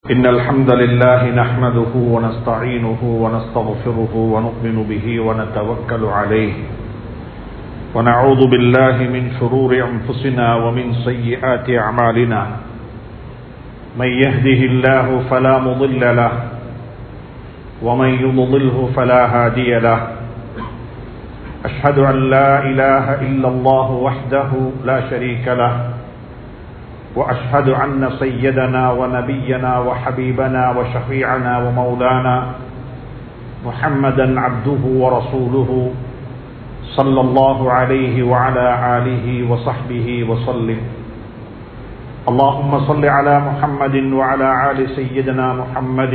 إن الحمد لله نحمده ونستعينه ونستغفره ونؤمن به ونتوكل عليه ونعوذ بالله من شرور أنفسنا ومن سيئات أعمالنا من يهده الله فلا مضل له ومن يضلله فلا هادي له أشهد أن لا إله إلا الله وحده لا شريك له واشهد ان سيدنا ونبينا وحبيبنا وشفيعنا ومولانا محمدا عبده ورسوله صلى الله عليه وعلى اله وصحبه وسلم اللهم صل على محمد وعلى ال سيدنا محمد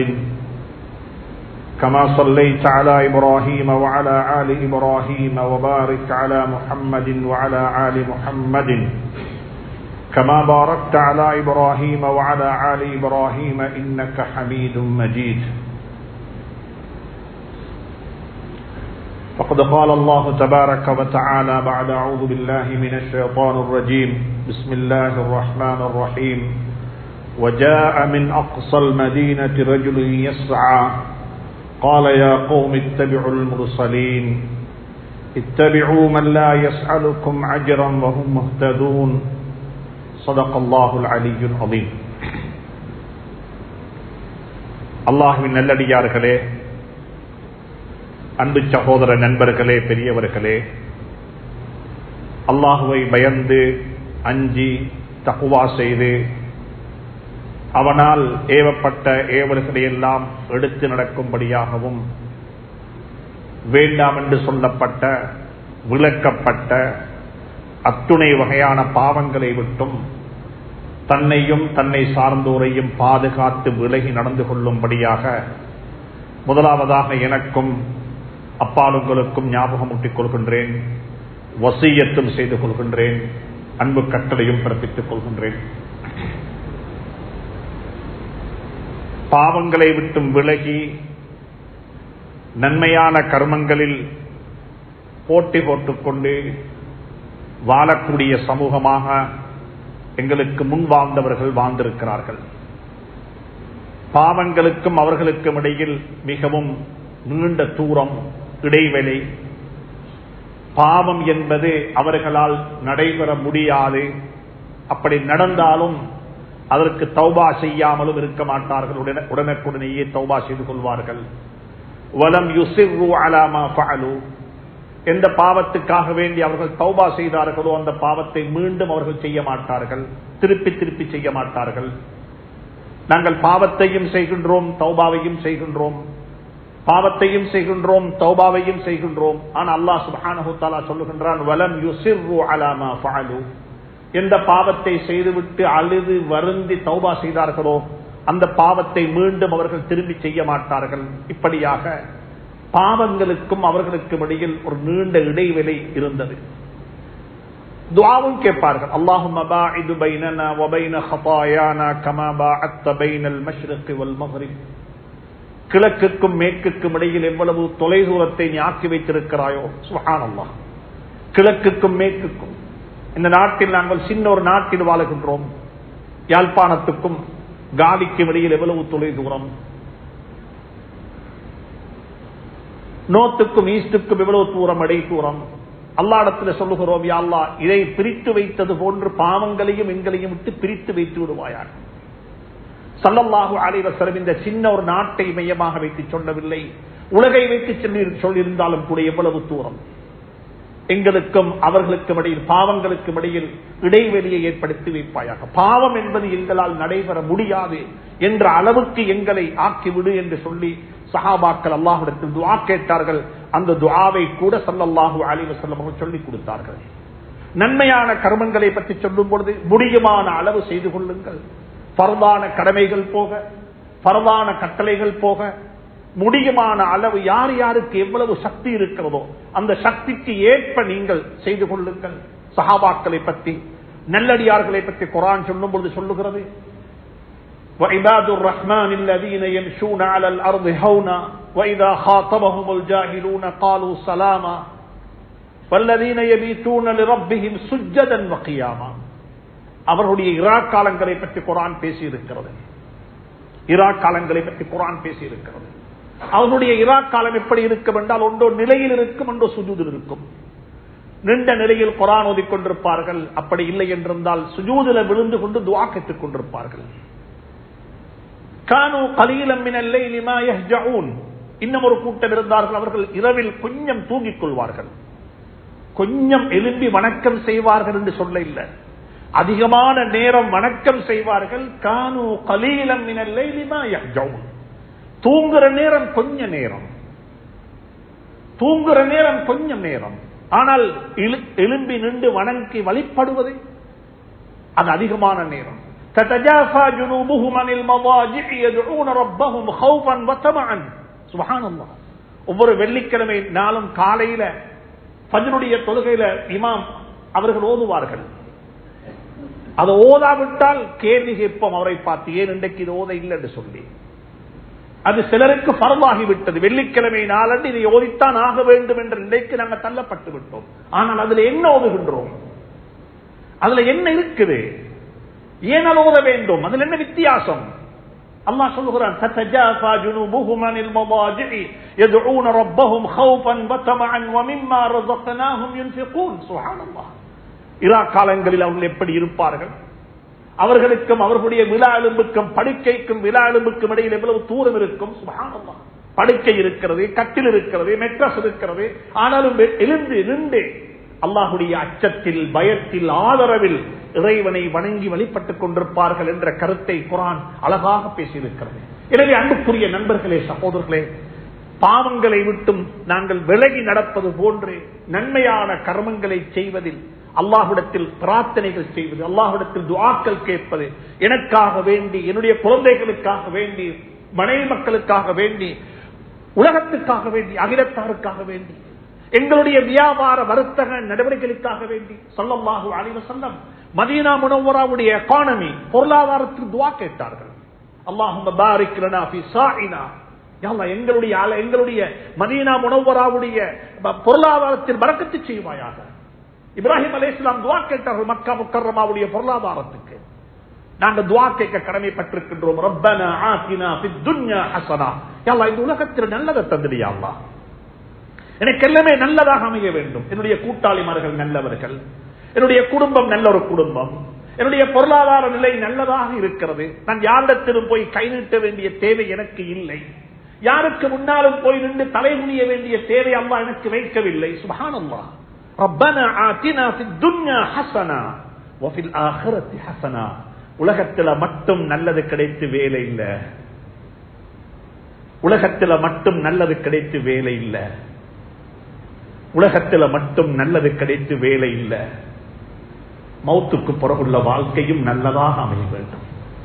كما صليت على ابراهيم وعلى ال ابراهيم وبارك على محمد وعلى ال محمد كما باركت على إبراهيم وعلى آل إبراهيم إنك حميد مجيد فقد قال الله تبارك وتعالى بعد أعوذ بالله من الشيطان الرجيم بسم الله الرحمن الرحيم وجاء من أقصى المدينة رجل يسعى قال يا قوم اتبعوا المرسلين اتبعوا من لا يسألكم عجرا وهم مهتدون صدق الله العلي العظيم அல்லாஹுவின் நல்லடியார்களே அன்பு சகோதர நண்பர்களே பெரியவர்களே அல்லாஹுவை பயந்து அஞ்சி தகுவா செய்து அவனால் ஏவப்பட்ட ஏவல்களை எல்லாம் எடுத்து நடக்கும்படியாகவும் வேண்டாம் என்று சொல்லப்பட்ட விளக்கப்பட்ட அத்துணை வகையான பாவங்களை விட்டும் தன்னையும் தன்னை சார்ந்தோரையும் பாதுகாத்து விலகி நடந்து கொள்ளும்படியாக முதலாவதாக எனக்கும் அப்பாலுங்களுக்கும் ஞாபகமூட்டிக் கொள்கின்றேன் வசியத்தும் செய்து கொள்கின்றேன் அன்பு கட்டளையும் பிறப்பித்துக் கொள்கின்றேன் பாவங்களை விட்டும் விலகி நன்மையான கர்மங்களில் போட்டி போட்டுக்கொண்டு வாழக்கூடிய சமூகமாக எங்களுக்கு முன் வாழ்ந்தவர்கள் வாழ்ந்திருக்கிறார்கள் பாவங்களுக்கும் அவர்களுக்கும் இடையில் மிகவும் நீண்ட தூரம் இடைவெளி பாவம் என்பது அவர்களால் நடைபெற முடியாது அப்படி நடந்தாலும் அதற்கு தௌபா செய்யாமலும் இருக்க மாட்டார்கள் உடனுக்குடனேயே தௌபா செய்து கொள்வார்கள் வலம் யுசிறு அலாமா பாலு எந்த பாவத்துக்காக வேண்டி அவர்கள் தௌபா செய்தார்களோ அந்த பாவத்தை மீண்டும் அவர்கள் செய்ய மாட்டார்கள் திருப்பி திருப்பி செய்ய மாட்டார்கள் நாங்கள் பாவத்தையும் செய்கின்றோம் தௌபாவையும் செய்கின்றோம் பாவத்தையும் செய்கின்றோம் தௌபாவையும் செய்கின்றோம் ஆனால் அல்லாஹ் சுபானஹுத்தாலா சொல்லுகின்றான் வலம் யுசிறு அலாமா பாலு எந்த பாவத்தை செய்துவிட்டு அழுது வருந்தி தௌபா செய்தார்களோ அந்த பாவத்தை மீண்டும் அவர்கள் திரும்பி செய்ய மாட்டார்கள் இப்படியாக பாவங்களுக்கும் அவர்களுக்கும் இடையில் ஒரு நீண்ட இடைவெளி இருந்தது துவாவும் கேட்பார்கள் அல்லாஹும் அபாஇது பைனனா வபைன ஹதாயானா கமா பாஅத்த பைனல் மஷ்ரிக் வல் மக்ரிப் கிழக்குக்கும் மேற்குக்கும் இடையில் எவ்வளவு தொலைதூரத்தை நீ ஆக்கி வைத்திருக்கிறாயோ சுஹானல்லாஹ் கிழக்குக்கும் மேற்குக்கும் இந்த நாட்டில் நாங்கள் சின்ன ஒரு நாட்டில் வாழுகின்றோம் யாழ்ப்பாணத்துக்கும் காலிக்கும் இடையில் எவ்வளவு தொலைதூரம் நோத்துக்கும் ஈஸ்டுக்கும் எவ்வளவு தூரம் அடை தூரம் அல்லாடத்தில் சொல்லுகிறோம் யாழ்லா இதை பிரித்து வைத்தது போன்று பாவங்களையும் எங்களையும் விட்டு பிரித்து வைத்து விடுவாயார் சல்லல்லாஹு அலைவசரம் இந்த சின்ன ஒரு நாட்டை மையமாக வைத்து சொல்லவில்லை உலகை வைத்து சொல்லி சொல்லியிருந்தாலும் கூட எவ்வளவு தூரம் எங்களுக்கும் அவர்களுக்கும் இடையில் பாவங்களுக்கும் இடையில் இடைவெளியை ஏற்படுத்தி வைப்பாயாக பாவம் என்பது எங்களால் நடைபெற முடியாது என்ற அளவுக்கு எங்களை ஆக்கிவிடு என்று சொல்லி சஹாபாக்கள் அல்லாஹிடத்தில் துவா கேட்டார்கள் அந்த துவாவை கூட சல்லல்லாஹு அலிவசல்லம் சொல்லிக் கொடுத்தார்கள் நன்மையான கர்மங்களை பற்றி சொல்லும் பொழுது முடியுமான அளவு செய்து கொள்ளுங்கள் பரதான கடமைகள் போக பரதான கட்டளைகள் போக முடியுமான அளவு யார் யாருக்கு எவ்வளவு சக்தி இருக்கிறதோ அந்த சக்திக்கு ஏற்ப நீங்கள் செய்து கொள்ளுங்கள் சஹாபாக்களை பற்றி நல்லடியார்களை பற்றி குரான் சொல்லும் பொழுது சொல்லுகிறது وعباد الرحمن الذين يمشون على الأرض هونا وإذا خاطبهم الجاهلون قالوا سلاما والذين يبيتون لربهم سجدا وقياما அவர்களுடைய இராக்காலங்களை பற்றி குரான் பேசியிருக்கிறது ஈராக் காலங்களை பற்றி குரான் பேசி இருக்கிறது அவனுடைய ஈராக் காலம் எப்படி இருக்கும் என்றால் ஒன்றோ நிலையில் இருக்கும் ஒன்றோ சுஜூதில் இருக்கும் நின்ற நிலையில் குரான் ஓதிக்கொண்டிருப்பார்கள் அப்படி இல்லை என்றிருந்தால் சுஜூதில விழுந்து கொண்டு துவா கேட்டுக் கொண்டிருப்பார்கள் கானு கலீலம் மினல்லை லிமா யஹ்ஜஊன் இன்னும் ஒரு கூட்டம் இருந்தார்கள் அவர்கள் இரவில் கொஞ்சம் தூங்கிக் கொள்வார்கள் கொஞ்சம் எழும்பி வணக்கம் செய்வார்கள் என்று சொல்ல இல்லை அதிகமான நேரம் வணக்கம் செய்வார்கள் கானு கலீலம் மினல்லை லிமா யஹ்ஜஊன் தூங்குற நேரம் கொஞ்ச நேரம் தூங்குற நேரம் கொஞ்சம் நேரம் ஆனால் எழும்பி நின்று வணங்கி வழிபடுவது அது அதிகமான நேரம் تتجافى جنوبهم عن المضاجع يدعون ربهم خوفا وطمعا سبحان الله ஒவ்வொரு வெள்ளிக்கிழமை நாளும் காலையில பஜனுடைய தொழுகையில இமாம் அவர்கள் ஓதுவார்கள் அதை ஓதாவிட்டால் கேள்வி கேட்போம் அவரை பார்த்து ஏன் இன்றைக்கு இது ஓத இல்லை என்று சொல்லி அது சிலருக்கு பரவாகிவிட்டது வெள்ளிக்கிழமை நாளன்று இதை ஓதித்தான் ஆக வேண்டும் என்ற நிலைக்கு நாங்கள் தள்ளப்பட்டு விட்டோம் ஆனால் அதுல என்ன ஓதுகின்றோம் அதுல என்ன இருக்குது ஏன் அது ஓத வேண்டும் அதுல என்ன வித்தியாசம் அல்லாஹ் சொல்லுகிறான் تتجافى جنوبهم عن المضاجع يدعون ربهم خوفا وطمعا ومما رزقناهم ينفقون سبحان الله இரா காலங்களில் அவர்கள் எப்படி இருப்பார்கள் அவர்களுக்கும் அவர்களுடைய விழா எலும்புக்கும் படுக்கைக்கும் விழா எலும்புக்கும் இடையில் எவ்வளவு தூரம் இருக்கும் சுபஹானல்லாஹ் படுக்கை இருக்கிறது கட்டில் இருக்கிறது மெட்ரஸ் இருக்கிறது ஆனாலும் எழுந்து நின்று அல்லாஹுடைய அச்சத்தில் பயத்தில் ஆதரவில் இறைவனை வணங்கி வழிபட்டுக் கொண்டிருப்பார்கள் என்ற கருத்தை குரான் அழகாக பேசியிருக்கிறது எனவே அன்புக்குரிய நண்பர்களே சகோதரர்களே பாவங்களை விட்டும் நாங்கள் விலகி நடப்பது போன்று நன்மையான கர்மங்களை செய்வதில் அல்லாஹுடத்தில் பிரார்த்தனைகள் செய்வது அல்லாஹுடத்தில் துவாக்கள் கேட்பது எனக்காக வேண்டி என்னுடைய குழந்தைகளுக்காக வேண்டி மனைவி மக்களுக்காக வேண்டி உலகத்துக்காக வேண்டி அகிலத்தாருக்காக வேண்டி எங்களுடைய வியாபார வர்த்தக நடவடிக்கைகளுக்காக வேண்டி சொல்லல்லாஹு அலைவ செல்லம் மதீனா முனவராவுடைய எக்கானமி பொருளாதாரத்துக்கு துவா கேட்டார்கள் அல்லாஹும் எங்களுடைய எங்களுடைய மதீனா முனவராவுடைய பொருளாதாரத்தில் வரக்கத்து செய்வாயாக இப்ராஹிம் அலே இஸ்லாம் துவா கேட்டார்கள் மக்கா முக்கரமாவுடைய பொருளாதாரத்துக்கு நாங்கள் துவா கேட்க கடமைப்பட்டிருக்கின்றோம் ரப்பனா ஆத்தினா ஃபித் துன்யா ஹஸனா யா இந்த உலகத்தில் நல்லதை தந்துடியா அல்லாஹ் எனக்கு எல்லாமே நல்லதாக அமைய வேண்டும் என்னுடைய கூட்டாளிமார்கள் நல்லவர்கள் என்னுடைய குடும்பம் நல்ல ஒரு குடும்பம் என்னுடைய பொருளாதார நிலை நல்லதாக இருக்கிறது நான் யாரிடத்திலும் போய் கை நீட்ட வேண்டிய தேவை எனக்கு இல்லை யாருக்கு முன்னாலும் போய் நின்று தலைமுனிய வேண்டிய தேவை அம்மா எனக்கு வைக்கவில்லை சுபானம்மா ربنا آتنا في الدنيا حسنة وفي الآخرة حسنة உலகத்துல மட்டும் நல்லது கிடைத்து வேலை இல்ல உலகத்துல மட்டும் நல்லது கிடைத்து வேலை இல்ல உலகத்துல மட்டும் நல்லது கிடைத்து வேலை இல்ல மௌத்துக்கு பிறகுள்ள வாழ்க்கையும் நல்லதாக அமைய வேண்டும்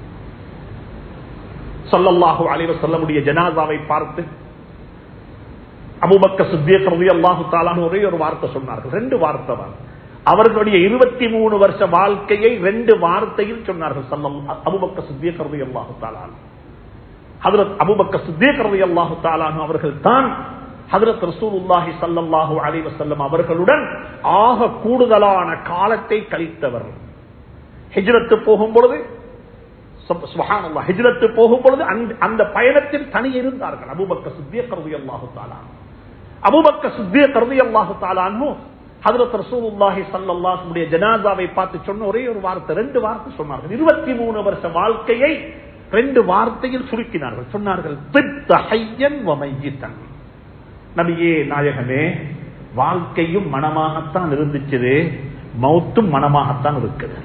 சொல்லல்லாஹு அலைவ சொல்ல முடிய ஜனாதாவை பார்த்து அபுபக்க சுத்தியக்கிறது அல்லாஹு தாலான ஒரே ஒரு வார்த்தை சொன்னார்கள் ரெண்டு வார்த்தை தான் அவர்களுடைய இருபத்தி மூணு வருஷ வாழ்க்கையை ரெண்டு வார்த்தையில் சொன்னார்கள் சல்லம் அபுபக்க சுத்தியக்கிறது அல்லாஹு தாலான் ஹதரத் அபுபக்க சுத்தியக்கிறது அல்லாஹு தாலான் அவர்கள் தான் ஹதரத் ரசூலுல்லாஹி சல்லல்லாஹு அலைஹி வஸல்லம் அவர்களுடன் ஆக கூடுதலான காலத்தை கழித்தவர் ஹிஜ்ரத்து போகும் பொழுது சுபஹானல்லாஹ் ஹிஜ்ரத்து போகும் பொழுது அந்த பயணத்தில் தனி இருந்தார்கள் அபூபக்க சித்தியக் ரலியல்லாஹு தஆலா அபூபக்க சித்தியக் ரலியல்லாஹு தஆலான்னு ஹஜ்ரத் ரசூலுல்லாஹி ஸல்லல்லாஹு அலைஹி ஜனாசாவை பார்த்து சொன்ன ஒரே ஒரு வார்த்தை ரெண்டு வார்த்தை சொன்னார்கள் 23 வருஷ வாழ்க்கையை ரெண்டு வார்த்தையில் சுருக்கினார்கள் சொன்னார்கள் தித்த ஹய்யன் வ மையித்தன் நபியே நாயகமே வாழ்க்கையும் மனமாகத்தான் இருந்துச்சு மௌத்தும் மனமாகத்தான் இருக்குது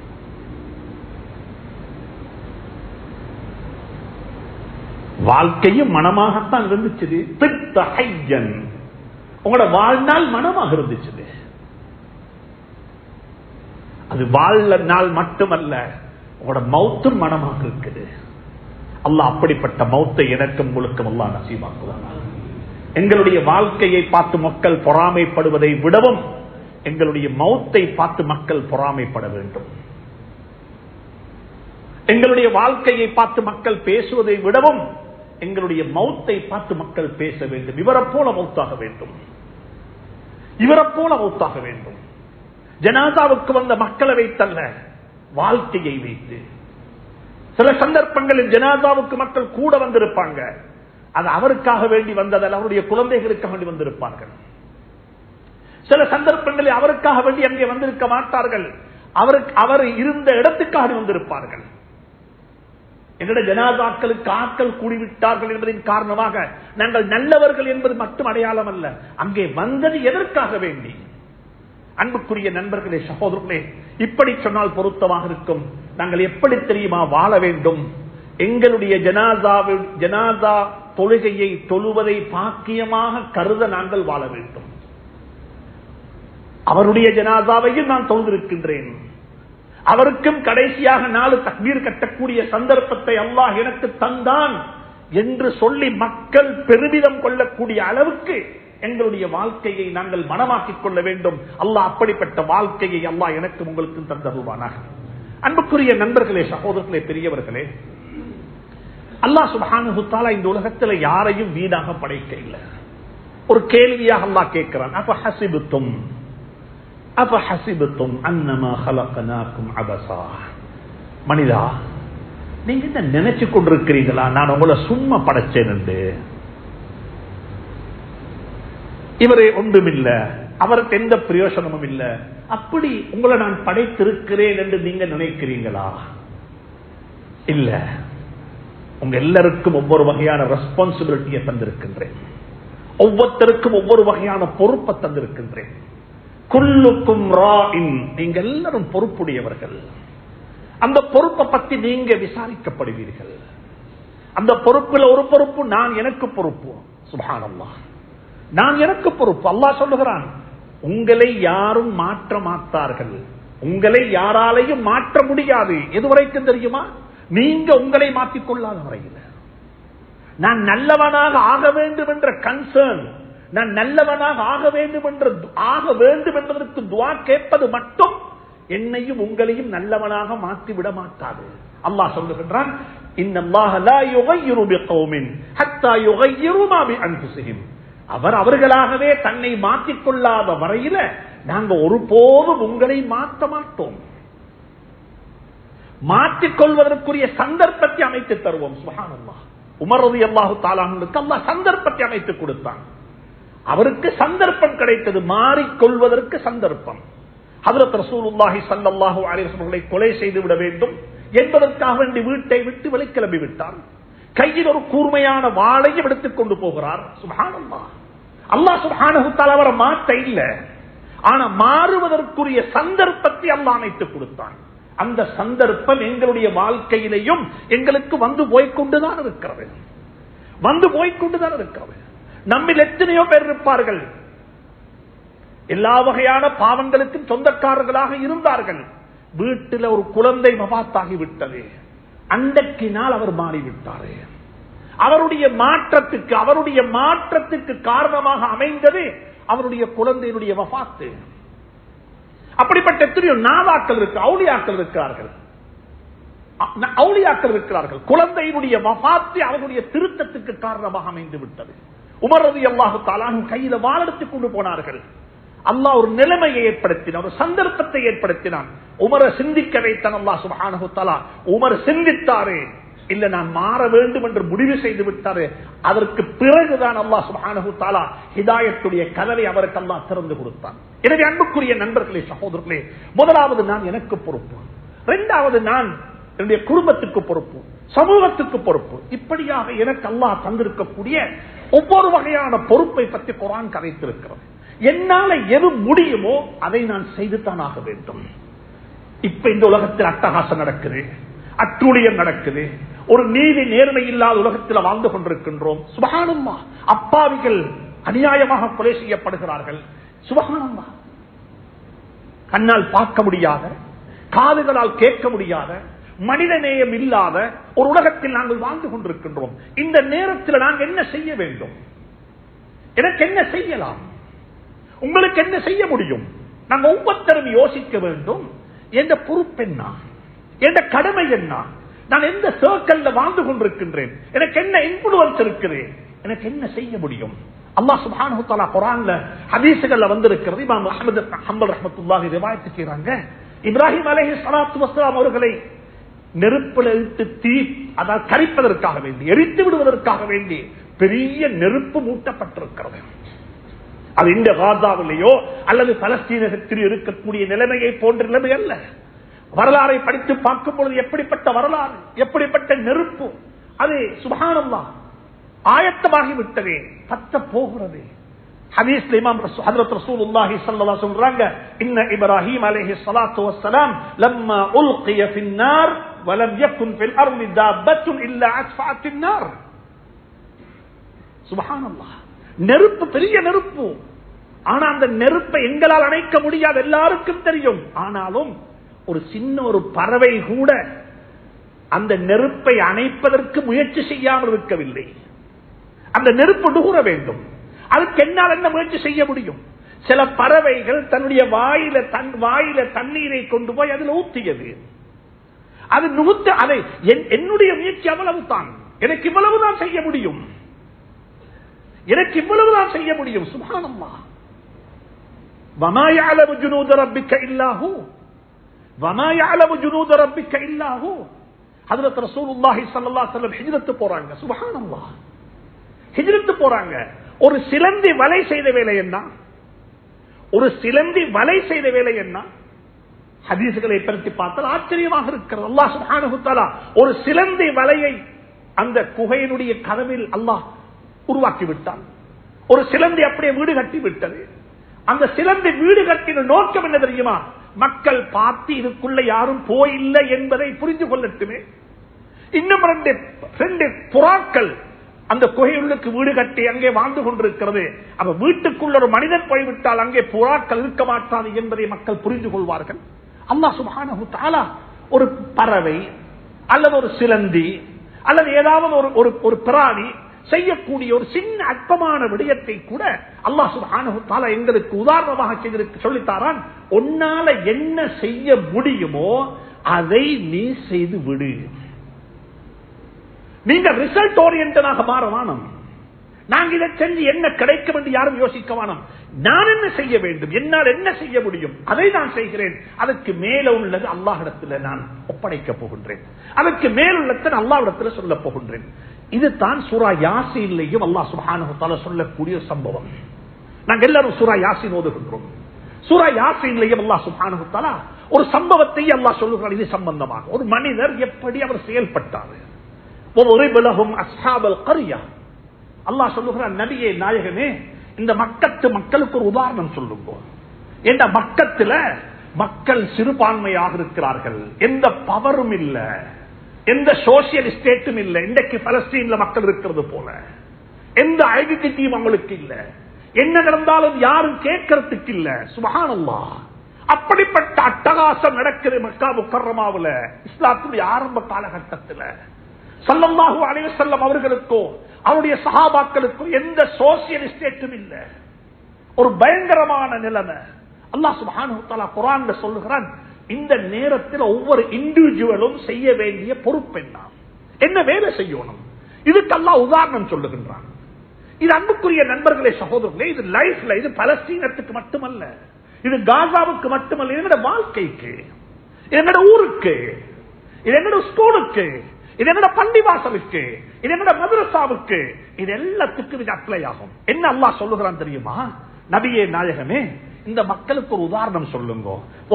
வாழ்க்கையும் மனமாகத்தான் இருந்துச்சு உங்களோட வாழ்நாள் மனமாக இருந்துச்சு அது வாழ்ல நாள் மட்டுமல்ல உங்களோட மௌத்தும் மனமாக இருக்குது அல்ல அப்படிப்பட்ட மௌத்தை எனக்கும் முழுக்கம் அல்லா நசீமாக்குவாங்க எங்களுடைய வாழ்க்கையை பார்த்து மக்கள் பொறாமைப்படுவதை விடவும் எங்களுடைய மௌத்தை பார்த்து மக்கள் பொறாமைப்பட வேண்டும் எங்களுடைய வாழ்க்கையை பார்த்து மக்கள் பேசுவதை விடவும் எங்களுடைய மௌத்தை பார்த்து மக்கள் பேச வேண்டும் இவரை போல மௌத்தாக வேண்டும் இவரை போல மௌத்தாக வேண்டும் ஜனாதாவுக்கு வந்த மக்களை வைத்தல்ல வாழ்க்கையை வைத்து சில சந்தர்ப்பங்களில் ஜனாதாவுக்கு மக்கள் கூட வந்திருப்பாங்க அது அவருக்காக வேண்டி வந்ததல்ல அவருடைய குழந்தைகளுக்காக வேண்டி வந்திருப்பார்கள் சில சந்தர்ப்பங்களில் அவருக்காக வேண்டி அங்கே வந்திருக்க மாட்டார்கள் அவருக்கு அவர் இருந்த இடத்துக்காக வந்திருப்பார்கள் எங்களுடைய ஜனாதாக்களுக்கு ஆட்கள் கூடிவிட்டார்கள் என்பதின் காரணமாக நாங்கள் நல்லவர்கள் என்பது மட்டும் அடையாளம் அல்ல அங்கே வந்தது எதற்காக வேண்டி அன்புக்குரிய நண்பர்களே சகோதரர்களே இப்படி சொன்னால் பொருத்தமாக இருக்கும் நாங்கள் எப்படி தெரியுமா வாழ வேண்டும் எங்களுடைய ஜனாதாவில் ஜனாதா தொழுகையை தொழுவதை பாக்கியமாக கருத நாங்கள் வாழ வேண்டும் அவருடைய ஜனாதாவையும் நான் தொழுதிருக்கின்றேன் அவருக்கும் கடைசியாக நாலு தக்பீர் கட்டக்கூடிய சந்தர்ப்பத்தை அல்லாஹ் எனக்கு தந்தான் என்று சொல்லி மக்கள் பெருமிதம் கொள்ளக்கூடிய அளவுக்கு எங்களுடைய வாழ்க்கையை நாங்கள் மனமாக்கிக் கொள்ள வேண்டும் அல்லாஹ் அப்படிப்பட்ட வாழ்க்கையை அல்லாஹ் எனக்கும் உங்களுக்கும் தந்தருவானாக அன்புக்குரிய நண்பர்களே சகோதரர்களே பெரியவர்களே அல்லாஹ் சுபானுத்தாலா இந்த உலகத்தில் யாரையும் வீணாக படைக்க இல்லை ஒரு கேள்வியாக அல்லாஹ் கேட்கிறான் அப்ப ஹசிபுத்தும் அப்ப ஹசிபுத்தும் அன்னமா ஹலக்கனாக்கும் அபசா மனிதா நீங்க என்ன நினைச்சு கொண்டிருக்கிறீங்களா நான் உங்களை சும்மா படைச்சேன் என்று இவரே ஒன்றுமில்ல அவருக்கு எந்த பிரயோசனமும் இல்ல அப்படி உங்களை நான் படைத்திருக்கிறேன் என்று நீங்க நினைக்கிறீங்களா இல்ல உங்க எல்லாருக்கும் ஒவ்வொரு வகையான ரெஸ்பான்சிபிலிட்டியை தந்திருக்கின்றேன் ஒவ்வொருத்தருக்கும் ஒவ்வொரு வகையான பொறுப்பை தந்திருக்கின்றேன் குல்லுக்கும் நீங்க எல்லாரும் பொறுப்புடையவர்கள் அந்த பொறுப்பை பத்தி நீங்க விசாரிக்கப்படுவீர்கள் அந்த பொறுப்புல ஒரு பொறுப்பு நான் எனக்கு பொறுப்பு சுபானம்மா நான் எனக்கு பொறுப்பு அல்லா சொல்லுகிறான் உங்களை யாரும் மாற்ற மாட்டார்கள் உங்களை யாராலையும் மாற்ற முடியாது எதுவரைக்கும் தெரியுமா நீங்க உங்களை மாற்றிக்கொள்ளாத வரையில் நான் நல்லவனாக ஆக வேண்டும் என்ற கன்சர்ன் நான் நல்லவனாக ஆக வேண்டும் என்ற ஆக வேண்டும் என்பதற்கு துவா கேட்பது மட்டும் என்னையும் உங்களையும் நல்லவனாக மாற்றிவிட மாட்டாது அல்லாஹ் சொல்லுகின்றான் அவர் அவர்களாகவே தன்னை மாற்றிக்கொள்ளாத வரையில நாங்க ஒருபோதும் உங்களை மாற்ற மாட்டோம் மாற்றிக்கொள்வதற்குரிய சந்தர்ப்பத்தை அமைத்து தருவோம் சுகானல்லா உமரது அல்லாஹு தாலானுக்கு அல்லா சந்தர்ப்பத்தை அமைத்து கொடுத்தான் அவருக்கு சந்தர்ப்பம் கிடைத்தது மாறிக்கொள்வதற்கு சந்தர்ப்பம் ஹதரத் ரசூலுல்லாஹி சல்லாஹூ அலிவர்களை கொலை செய்து விட வேண்டும் என்பதற்காக வேண்டி வீட்டை விட்டு வெளிக்கிளம்பி விட்டார் கையில் ஒரு கூர்மையான வாழையும் எடுத்துக் கொண்டு போகிறார் சுபானல்லா அல்லா சுபானகுத்தால் அவரை மாற்ற இல்ல ஆனா மாறுவதற்குரிய சந்தர்ப்பத்தை அல்லா அமைத்துக் கொடுத்தான் அந்த சந்தர்ப்பம் எங்களுடைய வாழ்க்கையிலையும் எங்களுக்கு வந்து போய்கொண்டுதான் இருக்கிறது வந்து போய்கொண்டுதான் இருக்கிறது நம்மில் எத்தனையோ பேர் இருப்பார்கள் எல்லா வகையான பாவங்களுக்கும் சொந்தக்காரர்களாக இருந்தார்கள் வீட்டில் ஒரு குழந்தை மபாத்தாகி விட்டது அன்றைக்கு நாள் அவர் மாறிவிட்டாரு அவருடைய மாற்றத்துக்கு அவருடைய மாற்றத்துக்கு காரணமாக அமைந்தது அவருடைய குழந்தையினுடைய வபாத்து அப்படிப்பட்ட எத்தனையோ நாவாக்கள் இருக்கு அவுளியாக்கள் இருக்கிறார்கள் அவுளியாக்கள் இருக்கிறார்கள் குழந்தையினுடைய வபாத்து அவருடைய திருத்தத்துக்கு காரணமாக அமைந்து விட்டது உமரது அல்லாஹு தாலாகும் கையில வாழெடுத்துக் கொண்டு போனார்கள் அல்லாஹ் ஒரு நிலைமையை ஏற்படுத்தினான் ஒரு சந்தர்ப்பத்தை ஏற்படுத்தினான் உமரை சிந்திக்க வைத்தான் அல்லா சுபானு தலா உமர் சிந்தித்தாரே இல்ல நான் மாற வேண்டும் என்று முடிவு செய்து விட்டாரு அதற்கு பிறகுதான் அல்லா சுபானு தாலா ஹிதாயத்துடைய கதவை அவருக்கு அல்லா திறந்து கொடுத்தான் எனவே அன்புக்குரிய நண்பர்களே சகோதரர்களே முதலாவது நான் எனக்கு பொறுப்பு இரண்டாவது நான் என்னுடைய குடும்பத்துக்கு பொறுப்பு சமூகத்துக்கு பொறுப்பு இப்படியாக எனக்கு அல்லாஹ் தந்திருக்கக்கூடிய ஒவ்வொரு வகையான பொறுப்பை பற்றி குரான் கதைத்திருக்கிறது என்னால எது முடியுமோ அதை நான் செய்துதான் ஆக வேண்டும் இப்ப இந்த உலகத்தில் அட்டகாசம் நடக்குது அட்டுழியம் நடக்குது ஒரு நீதி நேர்மை இல்லாத உலகத்தில் வாழ்ந்து கொண்டிருக்கின்றோம் சுபகானம்மா அப்பாவிகள் அநியாயமாக கொலை செய்யப்படுகிறார்கள் சுபகானம்மா கண்ணால் பார்க்க முடியாத காதுகளால் கேட்க முடியாத மனித நேயம் இல்லாத ஒரு உலகத்தில் நாங்கள் வாழ்ந்து கொண்டிருக்கின்றோம் இந்த நேரத்தில் நாங்கள் என்ன செய்ய வேண்டும் எனக்கு என்ன செய்யலாம் உங்களுக்கு என்ன செய்ய முடியும் நாங்க ஒவ்வொருத்தரும் யோசிக்க வேண்டும் எந்த பொறுப்பு என்ன எந்த கடமை என்ன நான் எந்த சர்க்கிள் வாழ்ந்து கொண்டிருக்கின்றேன் எனக்கு என்ன இன்ஃபுளுன்ஸ் இருக்குது எனக்கு என்ன செய்ய முடியும் அல்லா சுபானு தாலா குரான்ல ஹதீசுகள்ல வந்திருக்கிறது இமாம் அஹமது ஹம்பல் ரஹமத்துல்லாஹி ரிவாயத்து செய்றாங்க இப்ராஹிம் அலைஹி ஸலாத்து வஸலாம் அவர்களை நெருப்புல இட்டு தீ அதாவது கரிப்பதற்காக வேண்டி எரித்து விடுவதற்காக வேண்டி பெரிய நெருப்பு மூட்டப்பட்டிருக்கிறது அது இந்த காசாவிலேயோ அல்லது பலஸ்தீனத்தில் இருக்கக்கூடிய நிலைமையை போன்ற நிலைமை அல்ல வரலாறை படித்து பார்க்கும் பொழுது எப்படிப்பட்ட வரலாறு எப்படிப்பட்ட நெருப்பு அது சுபானம்மா ஆயத்தமாகி விட்டதே பத்த போகிறது ஹதீஸ்ல இமாம் ஹஜ்ரத் ரசூலுல்லாஹி ஸல்லல்லாஹு சொல்றாங்க இன்ன இப்ராஹீம் அலைஹி ஸலாத்து வஸ்ஸலாம் லம்மா உல்கிய ஃபின் நார் வலம் யகுன் ஃபில் அர்தி தாபத்துன் இல்லா அஸ்ஃபஅத் النار சுப்ஹானல்லாஹ் நெருப்பு பெரிய நெருப்பு ஆனா அந்த நெருப்பை எங்களால் அணைக்க முடியாது எல்லாருக்கும் தெரியும் ஆனாலும் ஒரு சின்ன ஒரு பறவை கூட அந்த நெருப்பை அணைப்பதற்கு முயற்சி செய்யாமல் இருக்கவில்லை அந்த நெருப்பு நுகர வேண்டும் அதுக்கு என்னால் என்ன முயற்சி செய்ய முடியும் சில பறவைகள் தன்னுடைய வாயில தன் வாயில தண்ணீரை கொண்டு போய் அதில் ஊற்றியது அது நுகுத்த அதை என்னுடைய முயற்சி அவ்வளவு தான் எனக்கு இவ்வளவுதான் செய்ய முடியும் எனக்கு இவ்வளவுதான் செய்ய முடியும் சுபானம்மா வமாயாளவு ஜுனூத ரப்பிக்க இல்லாஹூ வமாயாளவு ஜுனூத ரப்பிக்க இல்லாஹூ ஹஜரத் ரசூலுல்லாஹி ஸல்லல்லாஹு அலைஹி வஸல்லம் ஹிஜ்ரத் போறாங்க சுப்ஹானல்லாஹ் ஹிஜ்ரத் போறாங்க ஒரு சிலந்தி வலை செய்த வேலை என்ன ஒரு சிலந்தி வலை செய்த வேலை என்ன ஹதீசுகளை பற்றி பார்த்தால் ஆச்சரியமாக இருக்கிறது அல்லாஹ் சுப்ஹானஹு தஆலா ஒரு சிலந்தி வலையை அந்த குகையினுடைய கதவில் அல்லாஹ் உருவாக்கி விட்டான் ஒரு சிலந்தி அப்படியே வீடு கட்டி விட்டது அந்த சிலந்தி வீடு கட்டின நோக்கம் என்ன தெரியுமா மக்கள் பார்த்து இதுக்குள்ள யாரும் போயில்லை என்பதை புரிந்து கொள்ளட்டுமே இன்னும் ரெண்டு ரெண்டு புறாக்கள் அந்த குகையுள்ளுக்கு வீடு கட்டி அங்கே வாழ்ந்து கொண்டிருக்கிறது அப்ப வீட்டுக்குள்ள ஒரு மனிதன் போய்விட்டால் அங்கே புறாக்கள் இருக்க மாட்டாது என்பதை மக்கள் புரிந்து கொள்வார்கள் அல்லாஹ் சுபானு தாலா ஒரு பறவை அல்லது ஒரு சிலந்தி அல்லது ஏதாவது ஒரு ஒரு ஒரு பிராணி செய்யக்கூடிய ஒரு சின்ன அற்பமான விடயத்தை கூட அல்லாஹ் சுபானு தாலா எங்களுக்கு உதாரணமாக செய்திருக்கு சொல்லித்தாரான் உன்னால என்ன செய்ய முடியுமோ அதை நீ செய்து விடு நீங்க ரிசல்ட் ஓரியன்டாக மாற வானம் நாங்க இதை செஞ்சு என்ன கிடைக்கும் என்று யாரும் யோசிக்க வேணாம் நான் என்ன செய்ய வேண்டும் என்னால் என்ன செய்ய முடியும் அதை நான் செய்கிறேன் அதற்கு மேல உள்ளது அல்லாஹிடத்துல நான் ஒப்படைக்க போகின்றேன் அதற்கு மேலுள்ளதை அல்லாஹிடத்துல சொல்ல போகின்றேன் இதுதான் சூரா யாசின்லையும் அல்லாஹ் சுபானு சொல்லக்கூடிய சம்பவம் நாங்க எல்லாரும் சூரா யாசின் ஓதுகின்றோம் சூரா யாசின்லையும் அல்லாஹ் சுபானு ஒரு சம்பவத்தை அல்லாஹ் சொல்லுகிறார் இது சம்பந்தமாக ஒரு மனிதர் எப்படி அவர் செயல்பட்டார் அல்லாஹ் சொல்லுகிறார் நபியே நாயகமே இந்த மக்கத்து மக்களுக்கு ஒரு உதாரணம் சொல்லுங்க இந்த மக்கத்துல மக்கள் சிறுபான்மையாக இருக்கிறார்கள் எந்த பவரும் இல்ல எந்த சோசியல் ஸ்டேட்டும் இல்ல இன்றைக்கு பலஸ்தீன்ல மக்கள் இருக்கிறது போல எந்த ஐடென்டிட்டியும் அவங்களுக்கு இல்ல என்ன நடந்தாலும் யாரும் கேட்கறதுக்கு இல்ல சுபகானல்லா அப்படிப்பட்ட அட்டகாசம் நடக்குது மக்கா முக்கரமாவுல இஸ்லாத்துடைய ஆரம்ப காலகட்டத்தில் சல்லல்லாஹு அலைவசல்லம் அவர்களுக்கோ அவருடைய சகாபாக்களுக்கோ எந்த சோசியல் ஸ்டேட்டும் இல்ல ஒரு பயங்கரமான நிலைமை அல்லாஹ் சுபானு குரான் சொல்லுகிறான் இந்த நேரத்தில் ஒவ்வொரு இண்டிவிஜுவலும் செய்ய வேண்டிய பொறுப்பு என்ன என்ன வேலை செய்யணும் இதுக்கெல்லாம் உதாரணம் சொல்லுகின்றான் இது அன்புக்குரிய நண்பர்களே சகோதரர்களே இது லைஃப்ல இது பலஸ்தீனத்துக்கு மட்டுமல்ல இது காசாவுக்கு மட்டுமல்ல இது என்னோட வாழ்க்கைக்கு இது என்னோட ஊருக்கு இது என்னோட ஸ்கூலுக்கு இது என்னோட பள்ளி வாசலுக்கு இது என்னோட மதுரசாவுக்கு இது எல்லாத்துக்கும் இது அப்ளை ஆகும் என்ன அல்லா சொல்லுகிறான் தெரியுமா நபியே நாயகமே இந்த மக்களுக்கு ஒரு உதாரணம் சொல்லுங்க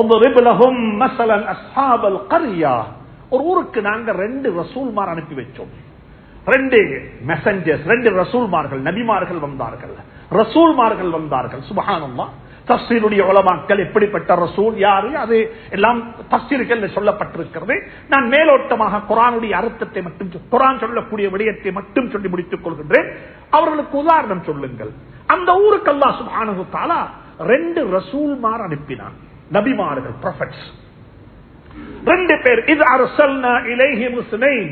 ஒரு ஊருக்கு நாங்க ரெண்டு ரசூல்மார் அனுப்பி வச்சோம் ரெண்டு மெசஞ்சர்ஸ் ரெண்டு ரசூல்மார்கள் நபிமார்கள் வந்தார்கள் ரசூல்மார்கள் வந்தார்கள் சுபகானம்மா தஸ்தீருடைய உலமாக்கள் எப்படிப்பட்ட ரசூல் யாரு அது எல்லாம் தஸ்தீர்கள் சொல்லப்பட்டிருக்கிறது நான் மேலோட்டமாக குரானுடைய அர்த்தத்தை மட்டும் குரான் சொல்லக்கூடிய விடயத்தை மட்டும் சொல்லி முடித்துக் கொள்கின்றேன் அவர்களுக்கு உதாரணம் சொல்லுங்கள் அந்த ஊருக்கு அல்லா சுபானு தாலா ரெண்டு ரசூல்மார் அனுப்பினான் நபிமார்கள் ப்ரொஃபட்ஸ் ரெண்டு பேர் இது அரசல்னா இலேஹி முஸ்லிம்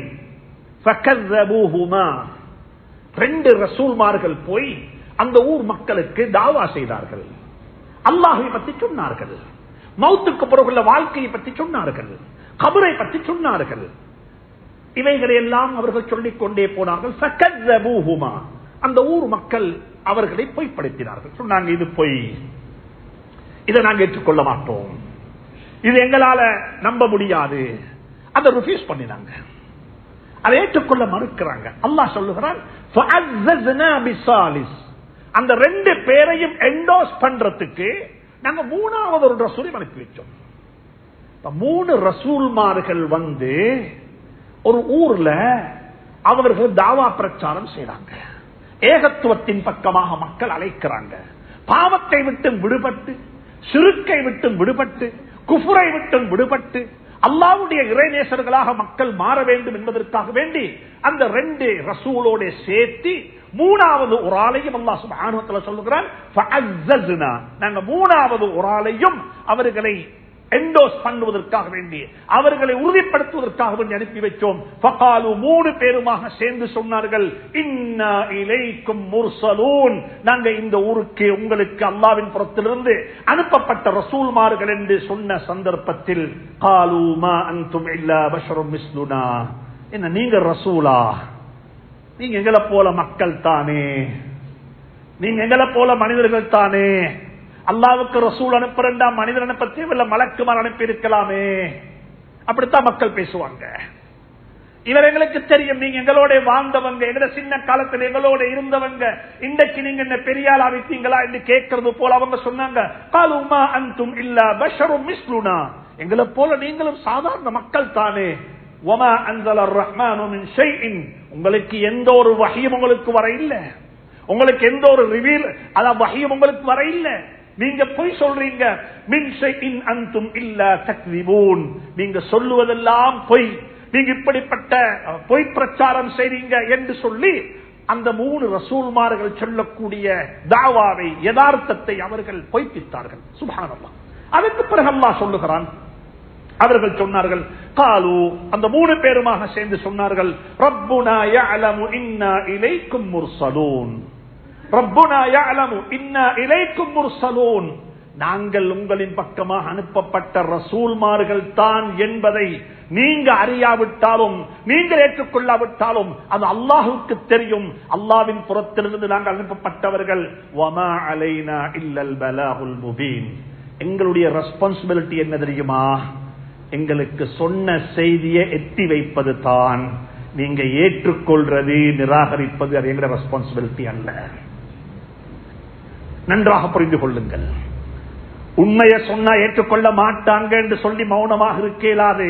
ரெண்டு ரசூல்மார்கள் போய் அந்த ஊர் மக்களுக்கு தாவா செய்தார்கள் அல்லாஹை பற்றி சொன்னார்கள் மௌத்துக்கு பிறகுள்ள வாழ்க்கையை பற்றி சொன்னார்கள் கபரை பற்றி சொன்னார்கள் இவைகளை எல்லாம் அவர்கள் சொல்லிக் கொண்டே போனார்கள் அந்த ஊர் மக்கள் அவர்களை பொய்ப்படுத்தினார்கள் சொன்னாங்க இது பொய் இதை நாங்கள் ஏற்றுக்கொள்ள மாட்டோம் இது எங்களால நம்ப முடியாது அதை ரிஃப்யூஸ் பண்ணினாங்க அதை ஏற்றுக்கொள்ள மறுக்கிறாங்க அல்லாஹ் சொல்லுகிறான் فَعَزَّزْنَا بِصَالِحٍ. அந்த ரெண்டு பேரையும் என்டோஸ் பண்றதுக்கு நாங்க மூணாவது ஒரு ரசூலை அனுப்பி வச்சோம் இப்ப மூணு ரசூல்மார்கள் வந்து ஒரு ஊர்ல அவர்கள் தாவா பிரச்சாரம் செய்றாங்க ஏகத்துவத்தின் பக்கமாக மக்கள் அழைக்கிறாங்க பாவத்தை விட்டு விடுபட்டு சிறுக்கை விட்டு விடுபட்டு குஃபுரை விட்டு விடுபட்டு அல்லாவுடைய இறைநேசர்களாக மக்கள் மாற வேண்டும் என்பதற்காக வேண்டி அந்த ரெண்டு ரசூலோட சேர்த்து மூணாவது ஒரு ஆளையும் அல்லா சுபானுவத்துல சொல்லுகிறான் "ஃபஅஸ்ஸஸ்னா." நாங்க மூணாவது ஒரு ஆளையும் அவர்களை என்டோஸ் பண்ணுவதற்காக வேண்டி அவர்களை உறுதிப்படுத்துவதற்காக வேண்டி அனுப்பி வச்சோம் ஃபகாலு மூணு பேருமாக சேர்ந்து சொன்னார்கள் இன்னா இலைக்கும் முர்சலூன் நாங்க இந்த ஊருக்கு உங்களுக்கு அல்லாவின் புறத்திலிருந்து அனுப்பப்பட்ட ரசூல்மார்கள் என்று சொன்ன சந்தர்ப்பத்தில் காலு மா அன்தும் இல்லா பஷரும் மிஸ்லுனா என்ன நீங்க ரசூலா நீங்க எங்களை போல மக்கள் தானே நீங்க எங்களை போல மனிதர்கள் தானே அல்லாவுக்கு ரசூல் அனுப்புறா மனிதர் அனுப்ப தேவையில்ல மலக்குமார் அனுப்பி இருக்கலாமே அப்படித்தான் மக்கள் பேசுவாங்க இவர் எங்களுக்கு தெரியும் நீங்க எங்களோட வாழ்ந்தவங்க எங்க சின்ன காலத்துல எங்களோட இருந்தவங்க இன்றைக்கு நீங்க என்ன பெரியாளா வைத்தீங்களா என்று கேட்கறது போல அவங்க சொன்னாங்க காலுமா அன்தும் இல்ல பஷரும் மிஸ்லுனா எங்களை போல நீங்களும் சாதாரண மக்கள் தானே ஒமா அன்சல ரஹ்மானு மின் ஷைஇன் உங்களுக்கு எந்த ஒரு வகையும் உங்களுக்கு வர இல்ல உங்களுக்கு எந்த ஒரு ரிவீல் அதான் வகையும் உங்களுக்கு வர இல்ல நீங்க பொய் சொல்றீங்க மின் ஷைஇன் அன்தும் இல்ல தக்திபூன் நீங்க சொல்லுவதெல்லாம் பொய் நீங்க இப்படிப்பட்ட அஹ், பொய் பிரச்சாரம் செய்றீங்க என்று சொல்லி அந்த மூணு ரசூல்மார்கள் சொல்லக்கூடிய தாவாவை யதார்த்தத்தை அவர்கள் பொய்ப்பித்தார்கள் சுபானல்லா அதுக்கு பிறகு அல்லாஹ் சொல்லுகிறான் அவர்கள் சொன்னார்கள் காலு அந்த மூணு பேருமாக சேர்ந்து சொன்னார்கள் ரப்புனா யஅலமு இன்னா இலைக்கும் முர்சலூன் ரப்புனா யஅலமு இன்னா இலைக்கும் முர்சலூன் நாங்கள் உங்களின் பக்கமாக அனுப்பப்பட்ட ரசூல்மார்கள் தான் என்பதை நீங்க அறியாவிட்டாலும் நீங்கள் ஏற்றுக்கொள்ளாவிட்டாலும் அது அல்லாஹுக்கு தெரியும் அல்லாவின் புறத்திலிருந்து நாங்கள் அனுப்பப்பட்டவர்கள் வமா அலைனா இல்லல் பலாகுல் முபீன் எங்களுடைய ரெஸ்பான்சிபிலிட்டி என்ன தெரியுமா எங்களுக்கு சொன்ன செய்தியை எட்டி வைப்பது தான் நீங்க ஏற்றுக்கொள்றது நிராகரிப்பது அது எங்களோட ரெஸ்பான்சிபிலிட்டி அல்ல நன்றாக புரிந்து கொள்ளுங்கள் உண்மையை சொன்னா ஏற்றுக்கொள்ள மாட்டாங்க என்று சொல்லி மௌனமாக இருக்க இயலாது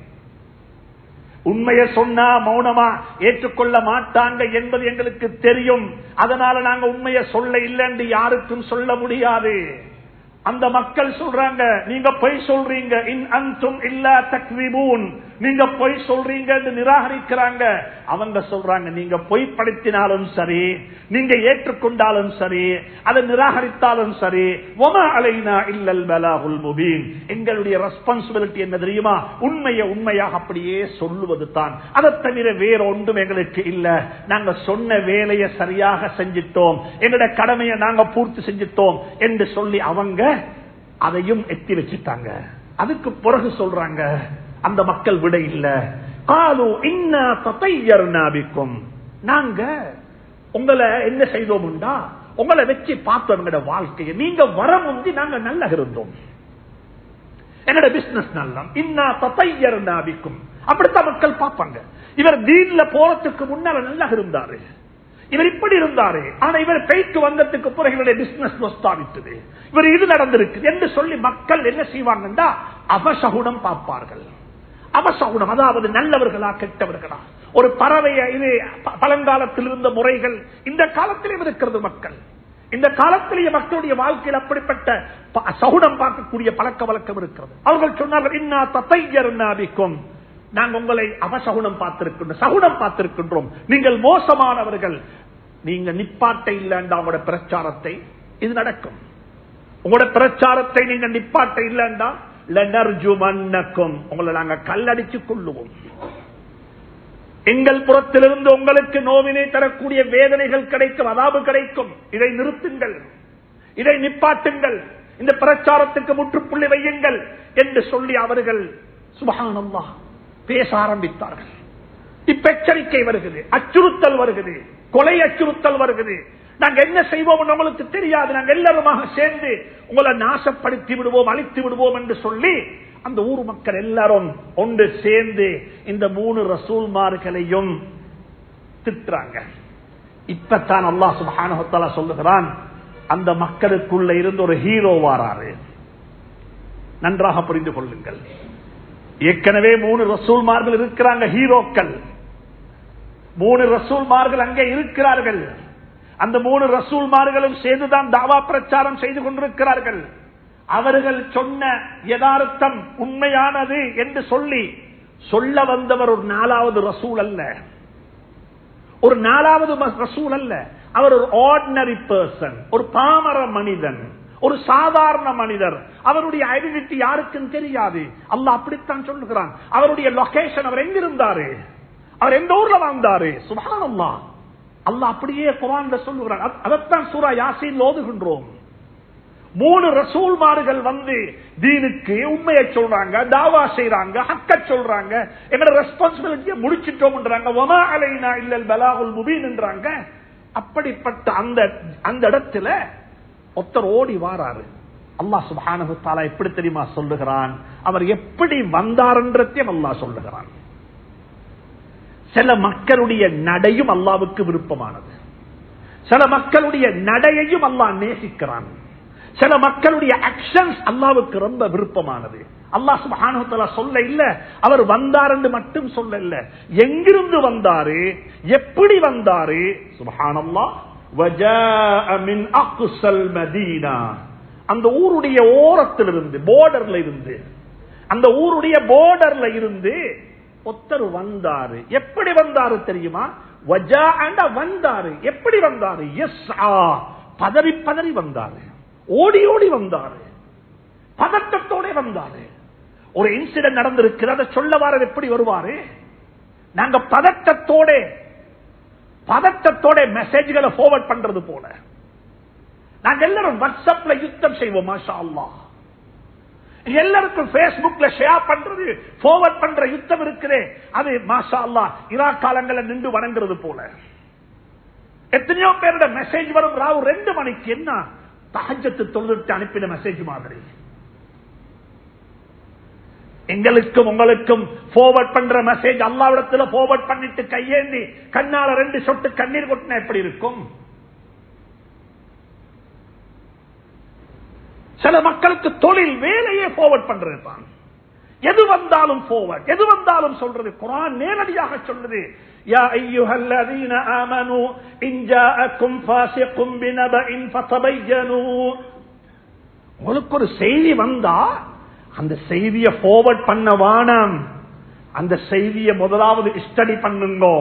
உண்மையை சொன்னா மௌனமா ஏற்றுக்கொள்ள மாட்டாங்க என்பது எங்களுக்கு தெரியும் அதனால நாங்க உண்மையை சொல்ல இல்லை என்று யாருக்கும் சொல்ல முடியாது அந்த மக்கள் சொல்றாங்க நீங்க பொய் சொல்றீங்க இன் அன்தும் இல்ல தக்ரிபூன் நீங்க பொய் சொல்றீங்க என்று நிராகரிக்கிறாங்க அவங்க சொல்றாங்க நீங்க பொய் படுத்தினாலும் சரி நீங்க ஏற்றுக்கொண்டாலும் சரி அதை நிராகரித்தாலும் சரி ஒமா அலைனா இல்லல் பலாகுல் முபீன் எங்களுடைய ரெஸ்பான்சிபிலிட்டி என்ன தெரியுமா உண்மையை உண்மையாக அப்படியே சொல்லுவது தான் அதை தவிர வேற ஒன்றும் எங்களுக்கு இல்ல நாங்க சொன்ன வேலையை சரியாக செஞ்சிட்டோம் எங்களுடைய கடமையை நாங்க பூர்த்தி செஞ்சிட்டோம் என்று சொல்லி அவங்க அதையும் எத்தி வச்சுட்டாங்க அதுக்கு பிறகு சொல்றாங்க அந்த மக்கள் விட இல்ல காலு இன்ன தத்தையர்னாபிக்கும் நாங்க உங்களை என்ன செய்தோம்டா உங்களை வச்சு பார்த்தோம் எங்களோட வாழ்க்கையை நீங்க வர முந்தி நாங்க நல்லா இருந்தோம் என்னோட பிசினஸ் நல்லம் இன்னா தத்தையர்னாபிக்கும் அப்படித்தான் மக்கள் பார்ப்பாங்க இவர் தீன்ல போறதுக்கு முன்னால நல்லா இருந்தாரு இவர் இப்படி இருந்தாரு ஆனா இவர் போயிட்டு வந்ததுக்கு பிறகு இவருடைய பிசினஸ் நொஸ்தாவிட்டது இவர் இது நடந்திருக்கு என்று சொல்லி மக்கள் என்ன செய்வாங்கன்னா அபசகுணம் பார்ப்பார்கள் அபசகுணம் அதாவது நல்லவர்களா கெட்டவர்களா ஒரு பறவைய இது ப- பழங்காலத்தில் இருந்த முறைகள் இந்த காலத்திலும் இருக்கிறது மக்கள் இந்த காலத்திலேயே மக்களுடைய வாழ்க்கையில் அப்படிப்பட்ட ப- சகுனம் பார்க்கக்கூடிய பழக்க வழக்கம் இருக்கிறது அவர்கள் சொன்னார்கள் இன்னா தத்தையர்னாபிக்கும் நாங்கள் உங்களை அவசகுணம் பார்த்திருக்கின்றோம் சகுனம் பார்த்திருக்கின்றோம் நீங்கள் மோசமானவர்கள் நீங்க நிப்பாட்ட இல்லைண்டா உங்களோட பிரச்சாரத்தை இது நடக்கும் உங்களோட பிரச்சாரத்தை நீங்க நிப்பாட்ட இல்லைண்டா லனர்ஜுமன்னக்கும் உங்களை நாங்க கல்லடிச்சு கொள்ளுவோம் எங்கள் புறத்திலிருந்து உங்களுக்கு நோவினை தரக்கூடிய வேதனைகள் கிடைக்கும் அதாபு கிடைக்கும் இதை நிறுத்துங்கள் இதை நிப்பாட்டுங்கள் இந்த பிரச்சாரத்துக்கு முற்றுப்புள்ளி வையுங்கள் என்று சொல்லி அவர்கள் சுபகானல்லா பேச ஆரம்பித்தார்கள் இப்ப எச்சரிக்கை வருகிறது அச்சுறுத்தல் வருகிறது கொலை அச்சுறுத்தல் வருகிறது நாங்க என்ன செய்வோம் நம்மளுக்கு தெரியாது நாங்க எல்லாருமாக சேர்ந்து உங்களை நாசப்படுத்தி விடுவோம் அழித்து விடுவோம் என்று சொல்லி அந்த ஊர் மக்கள் எல்லாரும் ஒன்று சேர்ந்து இந்த மூணு ரசூல்மார்களையும் திட்டுறாங்க இப்பத்தான் அல்லாஹ் சுபானஹத்தாலா சொல்லுகிறான் அந்த மக்களுக்குள்ள இருந்து ஒரு ஹீரோ வாராரு நன்றாக புரிந்து கொள்ளுங்கள் ஏற்கனவே மூணு ரசூல்மார்கள் இருக்கிறாங்க ஹீரோக்கள் மூணு ரசூல்மார்கள் அங்கே இருக்கிறார்கள் அந்த மூணு ரசூல்மார்களும் சேர்ந்துதான் தாவா பிரச்சாரம் செய்து கொண்டிருக்கிறார்கள் அவர்கள் சொன்ன யதார்த்தம் உண்மையானது என்று சொல்லி சொல்ல வந்தவர் ஒரு நாலாவது ரசூல் அல்ல ஒரு நாலாவது ரசூல் அல்ல அவர் ஒரு ஆர்டினரி பர்சன் ஒரு பாமர மனிதன் ஒரு சாதாரண மனிதர் அவருடைய ஐடென்டிட்டி யாருக்கும் தெரியாது அல்லாஹ் அப்படித்தான் சொல்லுகிறான் அவருடைய லொகேஷன் அவர் எங்கிருந்தாரு அவர் எந்த ஊர்ல வாழ்ந்தாரு சுபான் அல்லா அல்லா அப்படியே குரான்ல சொல்லுகிறான் அதைத்தான் சூரா யாசின் ஓதுகின்றோம் மூணு ரசூல்மார்கள் வந்து தீனுக்கு உண்மையை சொல்றாங்க தாவா செய்யறாங்க ஹக்க சொல்றாங்க எங்களோட ரெஸ்பான்சிபிலிட்டியை முடிச்சிட்டோம்ன்றாங்க ஒமா அலைனா இல்லல் பலாகுல் முபீன்ன்றாங்க அப்படிப்பட்ட அந்த அந்த இடத்துல ஒருத்தர் ஓடி வாராரு அல்லாஹ் சுபானு தாலா எப்படி தெரியுமா சொல்லுகிறான் அவர் எப்படி வந்தார்ன்றதையும் அல்லாஹ் சொல்லுகிறான் சில மக்களுடைய நடையும் அல்லாவுக்கு விருப்பமானது சில மக்களுடைய நடையையும் அல்லாஹ் நேசிக்கிறான் சில மக்களுடைய ஆக்ஷன்ஸ் அல்லாவுக்கு ரொம்ப விருப்பமானது அல்லாஹ் சுபானுத்தலா சொல்ல இல்ல அவர் வந்தார் என்று மட்டும் சொல்ல இல்ல எங்கிருந்து வந்தாரு எப்படி வந்தாரு சுபஹானல்லா அந்த ஊருடைய ஓரத்திலிருந்து போர்டர்ல இருந்து அந்த ஊருடைய போர்டர்ல இருந்து ஒத்தர் வந்தாரு எப்படி வந்தாரு தெரியுமா வந்தாரு எப்படி வந்தாரு எஸ் பதறி பதறி வந்தாரு ஓடி ஓடி வந்தாரு பதட்டத்தோட வந்தாரு ஒரு இன்சிடென்ட் நடந்திருக்கு அதை சொல்ல வார எப்படி வருவாரு நாங்க பதட்டத்தோட பதட்டத்தோட மெசேஜ்களை ஃபார்வர்ட் பண்றது போல நாங்க எல்லாரும் வாட்ஸ்அப்ல யுத்தம் செய்வோம் மாஷா அல்லா எல்லாருக்கும் பேஸ்புக்ல ஷேர் பண்றது ஃபார்வர்ட் பண்ற யுத்தம் இருக்குது அது மாஷா அல்லா இரா காலங்களில் நின்று வணங்குறது போல எத்தனையோ பேரோட மெசேஜ் வரும் ராவு ரெண்டு மணிக்கு என்ன தகஜத்து தொழுது அனுப்பின மெசேஜ் மாதிரி எங்களுக்கும் உங்களுக்கும் போர்வர்ட் பண்ற மெசேஜ் அல்லாவிடத்துல போர்வர்ட் பண்ணிட்டு கையேந்தி கண்ணால ரெண்டு சொட்டு கண்ணீர் கொட்டினா எப்படி இருக்கும் சில மக்களுக்கு தொழில் வேலையே போர்வர்ட் பண்றது எது வந்தாலும் போவர்ட் எது வந்தாலும் சொல்றது குரான் நேரடியாக சொல்லுது يا أيها الذين آمنوا إن جاءكم فاسق بنبأ فتبينوا உங்களுக்கு ஒரு செய்தி வந்தா அந்த செய்தியை போர்வர்ட் பண்ண வானம் அந்த செய்தியை முதலாவது ஸ்டடி பண்ணுங்கோ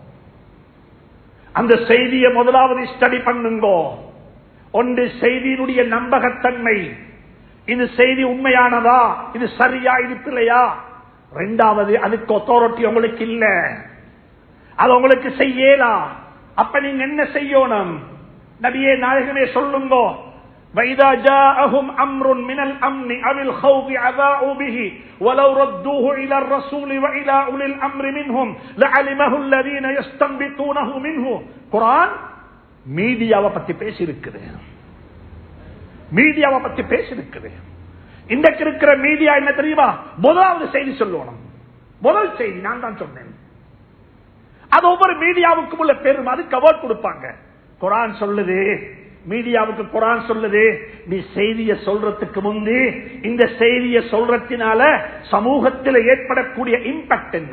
அந்த செய்தியை முதலாவது ஸ்டடி பண்ணுங்கோ ஒன்று செய்தியினுடைய நம்பகத்தன்மை இது செய்தி உண்மையானதா இது சரியா இது பிள்ளையா ரெண்டாவது அதுக்கு அத்தாரிட்டி உங்களுக்கு இல்ல அது உங்களுக்கு செய்யலா அப்ப நீங்க என்ன செய்யணும் நபியே நாயகமே சொல்லுங்க وإذا جاءهم أمر من الأمن أو الخوف أذاعوا به ولو ردوه إلى الرسول وإلى أولي الأمر منهم لعلمه الذين يستنبطونه منه قرآن மீடியாவை பத்தி பேசி இருக்குது மீடியாவை பத்தி பேசி இருக்குது இன்றைக்கு இருக்கிற மீடியா என்ன தெரியுமா முதலாவது செய்தி சொல்லணும் முதல் செய்தி நான் தான் சொன்னேன் அது ஒவ்வொரு மீடியாவுக்கும் உள்ள பெரும் அது கவர் கொடுப்பாங்க குரான் சொல்லுது மீடியாவுக்கு குரான் சொல்லுது நீ செய்தியை சொல்றதுக்கு முந்தி இந்த செய்தியை சொல்றதுனால சமூகத்தில் ஏற்படக்கூடிய இம்பாக்ட் என்ன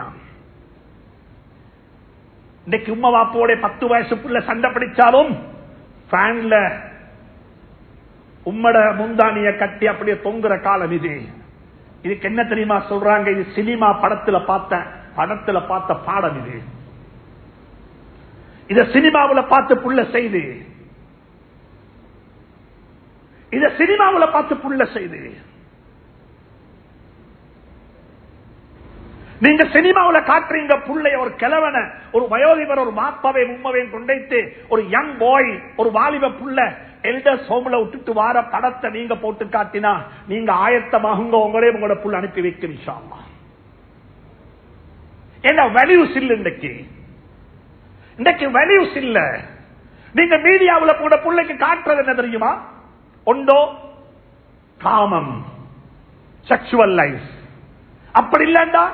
இன்னைக்கு உம்மா வாப்போட பத்து வயசுக்குள்ள சண்டை பிடிச்சாலும் ஃபேன்ல உம்மட முந்தானிய கட்டி அப்படியே தொங்குற காலம் இது இதுக்கு என்ன தெரியுமா சொல்றாங்க இது சினிமா படத்துல பார்த்த படத்துல பார்த்த பாடம் இது இத சினிமாவில் பார்த்து புள்ள செய்து இத சினிமாவில் பார்த்து புள்ள செய்து நீங்க சினிமாவில் காட்டுறீங்க புள்ளைய ஒரு கிழவன ஒரு வயோதிபர் ஒரு மாப்பாவை உம்மவையும் கொண்டைத்து ஒரு யங் பாய் ஒரு வாலிப புள்ள எல்டர்ஸ் ஹோம்ல விட்டுட்டு வார படத்தை நீங்க போட்டு காட்டினா நீங்க ஆயத்தமாகுங்க உங்களே உங்களோட புள்ள அனுப்பி வைக்கிறீங்க என்ன வேல்யூஸ் இல்ல இன்றைக்கு இன்றைக்கு வேல்யூஸ் இல்ல நீங்க மீடியாவில் கூட பிள்ளைக்கு காட்டுறது என்ன தெரியுமா ஒன்றோ காமம் செக்ஷுவல் லைஃப் அப்படி இல்லண்டா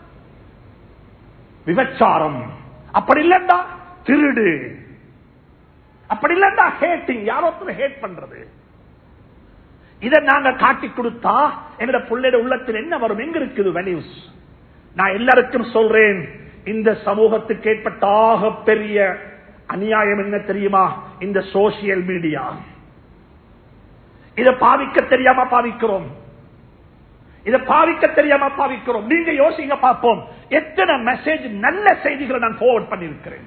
விபச்சாரம் அப்படி இல்லண்டா திருடு அப்படி இல்லண்டா ஹேட்டிங் யாரோ ஹேட் பண்றது இதை நாங்க காட்டி கொடுத்தா எங்கட பிள்ளைட உள்ளத்தில் என்ன வரும் எங்க இருக்குது வேல்யூஸ் நான் எல்லாருக்கும் சொல்றேன் இந்த சமூகத்துக்கு ஏற்பட்ட ஆக பெரிய அநியாயம் என்ன தெரியுமா இந்த சோசியல் மீடியா இதை பாவிக்க தெரியாம பாவிக்கிறோம் இதை பாவிக்க தெரியாம பாவிக்கிறோம் நீங்க யோசிங்க பார்ப்போம் எத்தனை மெசேஜ் நல்ல செய்திகளை நான் forward பண்ணிருக்கிறேன்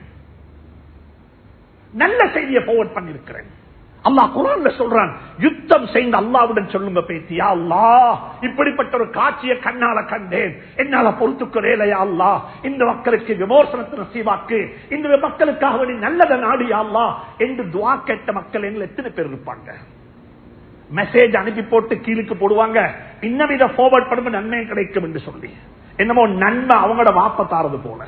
நல்ல செய்தியை forward பண்ணிருக்கிறேன் அல்லாஹ் குரான்ல சொல்றான் யுத்தம் செய்த அல்லாவுடன் சொல்லுங்க பேத்தியா அல்லாஹ் இப்படிப்பட்ட ஒரு காட்சியை கண்ணால கண்டேன் என்னால பொறுத்துக்கிறேலையா அல்லாஹ் இந்த மக்களுக்கு விமோசனத்தை நசீவாக்கு இந்த மக்களுக்காக வேண்டி நல்லத நாடியா அல்லாஹ் என்று துவா கேட்ட மக்கள் எங்களை எத்தனை பேர் இருப்பாங்க மெசேஜ் அனுப்பி போட்டு கீழுக்கு போடுவாங்க இன்னும் இதை ஃபார்வர்ட் பண்ணும் நன்மை கிடைக்கும் என்று சொல்லி என்னமோ நன்மை அவங்களோட வாப்ப தாரது போல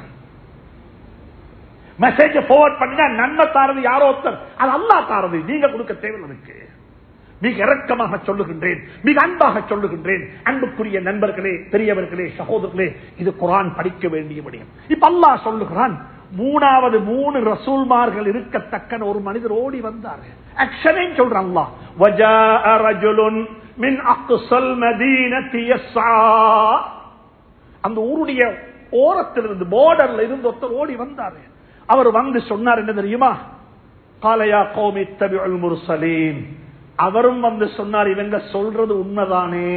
மெசேஜ் ஃபார்வர்ட் பண்ணா நன்மை தாரது யாரோ ஒருத்தர் அது அல்லா தாரது நீங்க கொடுக்க தேவையில்லை மிக இறக்கமாக சொல்லுகின்றேன் மிக அன்பாக சொல்லுகின்றேன் அன்புக்குரிய நண்பர்களே பெரியவர்களே சகோதரர்களே இது குரான் படிக்க வேண்டிய விடயம் இப்ப அல்லாஹ் சொல்லுகிறான் மூணாவது மூணு ரசூல்மார்கள் இருக்கத்தக்க ஒரு மனிதர் ஓடி வந்தார் ஆக்ஷனே சொல்றான் அல்லாஹ் وَجَاءَ رَجُلٌ مِنْ أَقْصَى الْمَدِينَةِ يَسْعَى அந்த ஊருடைய ஓரத்திலிருந்து பார்டர்ல இருந்து ஒருத்தர் ஓடி வந்தாரு அவர் வந்து சொன்னார் என்ன தெரியுமா காலையா கோமி தபிள் முர்சலீன் அவரும் வந்து சொன்னார் இவங்க சொல்றது உண்மைதானே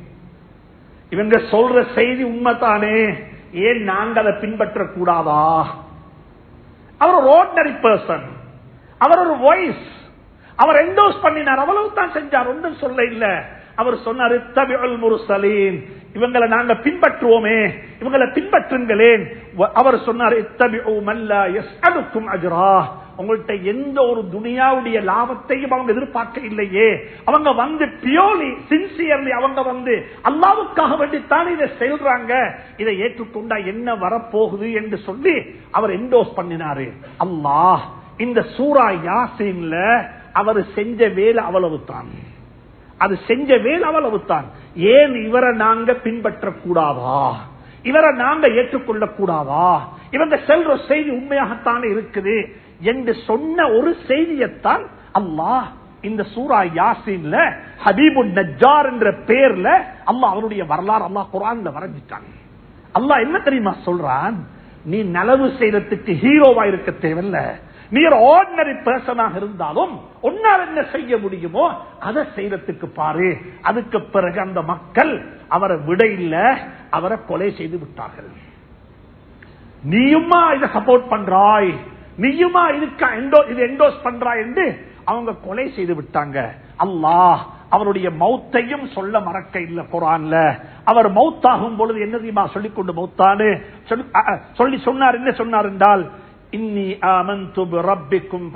இவங்க சொல்ற செய்தி உண்மைதானே ஏன் நாங்க அதை பின்பற்ற கூடாதா அவர் ஒரு ஆர்டினரி பர்சன் அவர் ஒரு வாய்ஸ் அவர் என்டோஸ் பண்ணினார் அவ்வளவு தான் செஞ்சார் ஒன்றும் சொல்ல இல்ல அவர் சொன்னார் "இத்தபிஉல் முர்சலீன் இவங்களை நாங்க பின்பற்றுவோமே இவங்களை பின்பற்றுங்களேன் வ- அவர் சொன்னார் "இத்தபிஉ மன் லா யஸ்அலுக்கும் அஜ்ரா உங்கள்ட்ட எந்த ஒரு துனியாவுடைய லாபத்தையும் அவங்க எதிர்பார்க்க இல்லையே அவங்க வந்து பியோலி சின்சியர்லி அவங்க வந்து அல்லாவுக்காக வேண்டித்தான் இதை செல்றாங்க இதை ஏற்றுக்கொண்டா என்ன வரப்போகுது என்று சொல்லி அவர் என்டோஸ் பண்ணினாரு அல்லாஹ் இந்த சூரா யாசீன்ல அவர் செஞ்ச வேலை அவ்வளவு தான் அது செஞ்ச வேலை அவ்வளவு தான் ஏன் இவரை நாங்க பின்பற்ற கூடாதா இவரை நாங்க ஏற்றுக்கொள்ள கூடாதா இவங்க செல்ற செய்தி உண்மையாகத்தானே இருக்குது என்று சொன்ன ஒரு செய்தியைத்தான் அல்லாஹ் இந்த சூரா யாசீன்ல ஹபீபு நஜார் என்ற பேர்ல அல்லாஹ் அவருடைய வரலாறு அல்லாஹ் குரான்ல வரைஞ்சிட்டாங்க அல்லாஹ் என்ன தெரியுமா சொல்றான் நீ நலவு செய்யறதுக்கு ஹீரோவா இருக்க தேவையில்ல நீ ஒரு ஆர்டினரி பர்சனாக இருந்தாலும் உன்னால் என்ன செய்ய முடியுமோ அதை செய்யறதுக்கு பாரு அதுக்கு பிறகு அந்த மக்கள் அவரை விட இல்ல அவரை கொலை செய்து விட்டார்கள் நீயுமா இதை சப்போர்ட் பண்றாய் நீயுமா இதுக்கு எண்டோ- இது என்டோஸ் பண்றாய் என்று அவங்க கொலை செய்து விட்டாங்க அல்லாஹ் அவருடைய மௌத்தையும் சொல்ல மறக்க இல்ல குரான்ல அவர் மௌத்தாகும் பொழுது என்ன தெரியுமா சொல்லிக் கொண்டு மௌத்தானு சொல்லி- அ, அ, சொல்லி சொன்னார் என்ன சொன்னார் என்றால் இன்னி ஆமன்து ரப்பிக்கும்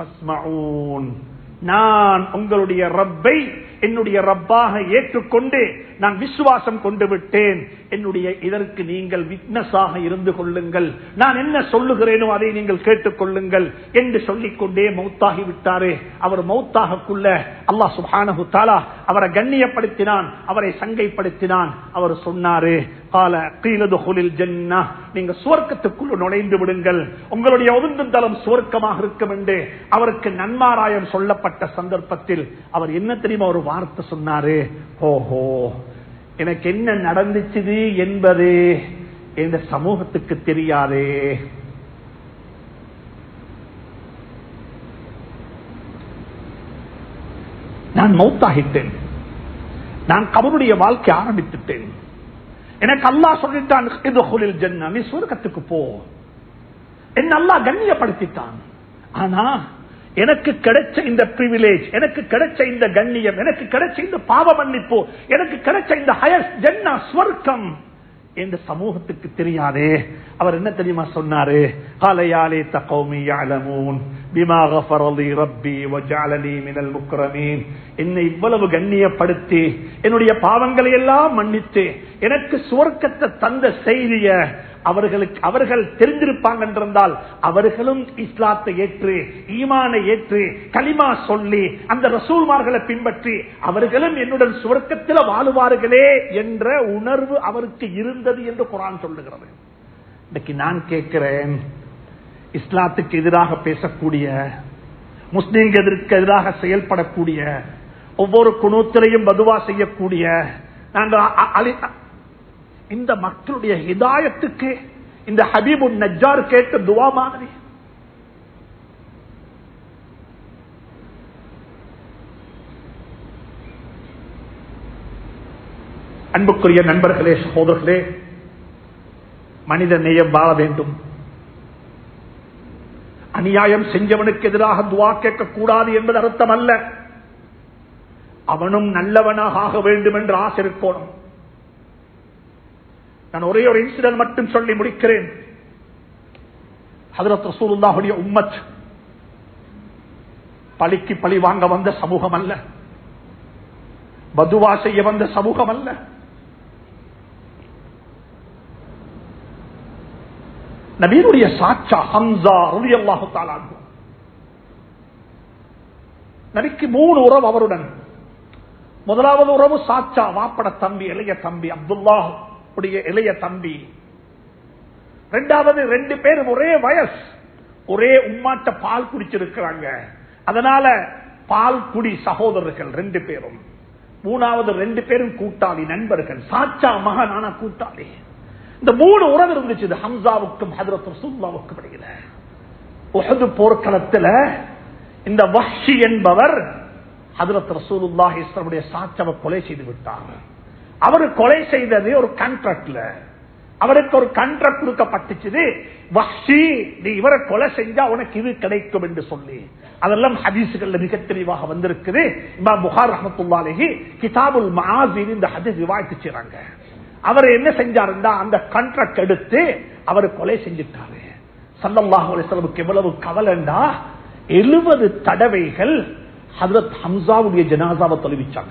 நான் உங்களுடைய ரப்பை என்னுடைய ரப்பாக ஏற்றுக்கொண்டு நான் விசுவாசம் கொண்டு விட்டேன் என்னுடைய இதற்கு நீங்கள் விட்னஸாக இருந்து கொள்ளுங்கள் நான் என்ன சொல்லுகிறேனோ அதை நீங்கள் கேட்டுக் கொள்ளுங்கள் என்று சொல்லிக் கொண்டே மௌத்தாகி விட்டாரே அவர் மௌத்தாகக்குள்ள அல்லாஹ் சுப்ஹானஹு தஆலா அவரை கண்ணியப்படுத்தினான் அவரை சங்கைப்படுத்தினான் அவர் சொன்னாரு கால கீழதுகுலில் ஜன்னா நீங்க சுவர்க்கத்துக்குள் நுழைந்து விடுங்கள் உங்களுடைய ஒதுங்கும் தளம் சுவர்க்கமாக இருக்கும் என்று அவருக்கு நன்மாராயம் சொல்லப்பட்ட சந்தர்ப்பத்தில் அவர் என்ன தெரியுமா ஒரு வார்த்தை சொன்னாரு ஓஹோ எனக்கு என்ன நடந்துச்சுது என்பது இந்த சமூகத்துக்கு தெரியாதே நான் மௌத்தாகிட்டேன் நான் கபருடைய வாழ்க்கை ஆரம்பித்துட்டேன் எனக்கு அல்லாஹ் சொல்லிட்டான் "இத்குலில் ஜன்னா", நீ சுவர்க்கத்துக்கு போ என்ன அல்லாஹ் கண்ணியப்படுத்திட்டான் ஆனா எனக்கு கிடைச்ச இந்த பிரிவிலேஜ் எனக்கு கிடைச்ச இந்த கண்ணியம் எனக்கு கிடைச்ச இந்த பாவ மன்னிப்பு எனக்கு கிடைச்ச இந்த ஹயர் ஜன்னா ஸ்வர்க்கம் இந்த சமூகத்துக்கு தெரியாதே அவர் என்ன தெரியுமா சொன்னாரு காலையாலே தகௌமி யாலமூன் பிமா கஃபரலி ரப்பி வஜஅலனி மினல் முக்ரமீன் என்னை இவ்வளவு கண்ணியப்படுத்தி என்னுடைய பாவங்களை எல்லாம் மன்னித்து எனக்கு சுவர்க்கத்தை தந்த செய்திய அவர்களுக்கு அவர்கள் தெரிஞ்சிருப்பாங்க என்றிருந்தால் அவர்களும் இஸ்லாத்தை ஏற்று ஈமானை ஏற்று களிமா சொல்லி அந்த ரசூல்மார்களை பின்பற்றி அவர்களும் என்னுடன் சுவர்க்கத்தில் வாழுவார்களே என்ற உணர்வு அவருக்கு இருந்தது என்று குரான் சொல்லுகிறது இன்னைக்கு நான் கேட்கிறேன் இஸ்லாத்துக்கு எதிராக பேசக்கூடிய முஸ்லீம்களுக்கு எதிராக செயல்படக்கூடிய ஒவ்வொரு குணத்திலையும் பதுவா செய்யக்கூடிய நாங்கள் அ- அழி- இந்த மக்களுடைய ஹிதாயத்துக்கு இந்த ஹபீபு நஜ்ஜார் கேட்ட துவா மாதிரி அன்புக்குரிய நண்பர்களே சகோதரர்களே மனித நேயம் வாழ வேண்டும் அநியாயம் செஞ்சவனுக்கு எதிராக துவா கேட்க கூடாது என்பது அர்த்தம் அல்ல அவனும் நல்லவனாக ஆக வேண்டும் என்று ஆசை இருக்கணும் நான் ஒரே ஒரு இன்சிடென்ட் மட்டும் சொல்லி முடிக்கிறேன் ஹதரத் ரசூலுல்லாஹுடைய உம்மத் பழிக்கு பழி வாங்க வந்த சமூகம் அல்ல பதுவா செய்ய வந்த சமூகம் அல்ல நபீனுடைய சாட்சா ஹம்சா ரவி அல்லாஹு நபிக்கு மூணு உறவு அவருடன் முதலாவது உறவு சாச்சா வாப்பட தம்பி இளைய தம்பி அப்துல்லா உடைய இளைய தம்பி ரெண்டாவது ரெண்டு பேரும் ஒரே வயசு ஒரே உம்மாட்ட பால் குடிச்சிருக்கிறாங்க அதனால பால் குடி சகோதரர்கள் ரெண்டு பேரும் மூணாவது ரெண்டு பேரும் கூட்டாளி நண்பர்கள் சாச்சா மகனான கூட்டாளி இந்த மூணு உறவு இருந்துச்சு இது ஹம்சாவுக்கும் ஹதரத் ரசூல்லாவுக்கும் இடையில உஹது போர்க்களத்துல இந்த வஹ்ஷி என்பவர் ஹதரத் ரசூலுல்லாஹி இஸ்லாமுடைய சாட்சாவை கொலை செய்து விட்டார் அவர் கொலை செய்தது ஒரு கான்ட்ராக்ட்ல அவருக்கு ஒரு கான்ட்ராக்ட் கொடுக்கப்பட்டுச்சு வஹ்ஷி நீ இவரை கொலை செஞ்சா உனக்கு இது கிடைக்கும் என்று சொல்லி அதெல்லாம் ஹதீசுகள்ல மிக தெளிவாக வந்திருக்குது இமாம் புகார் ரஹமத்துல்லாலேஹி கிதாபுல் மஆசின் இந்த ஹதீஸ் விவாதித்து செய்றாங்க அவர் என்ன செஞ்சாருந்தா அந்த கான்ட்ராக்ட் எடுத்து அவர் கொலை செஞ்சிட்டாரு சல்லல்லாஹு அலைஹி வஸல்லமுக்கு எவ்வளவு கவலைண்டா எழுபது தடவைகள் ஹதரத் ஹம்சாவுடைய ஜனாசாவை தொலைவிச்சாங்க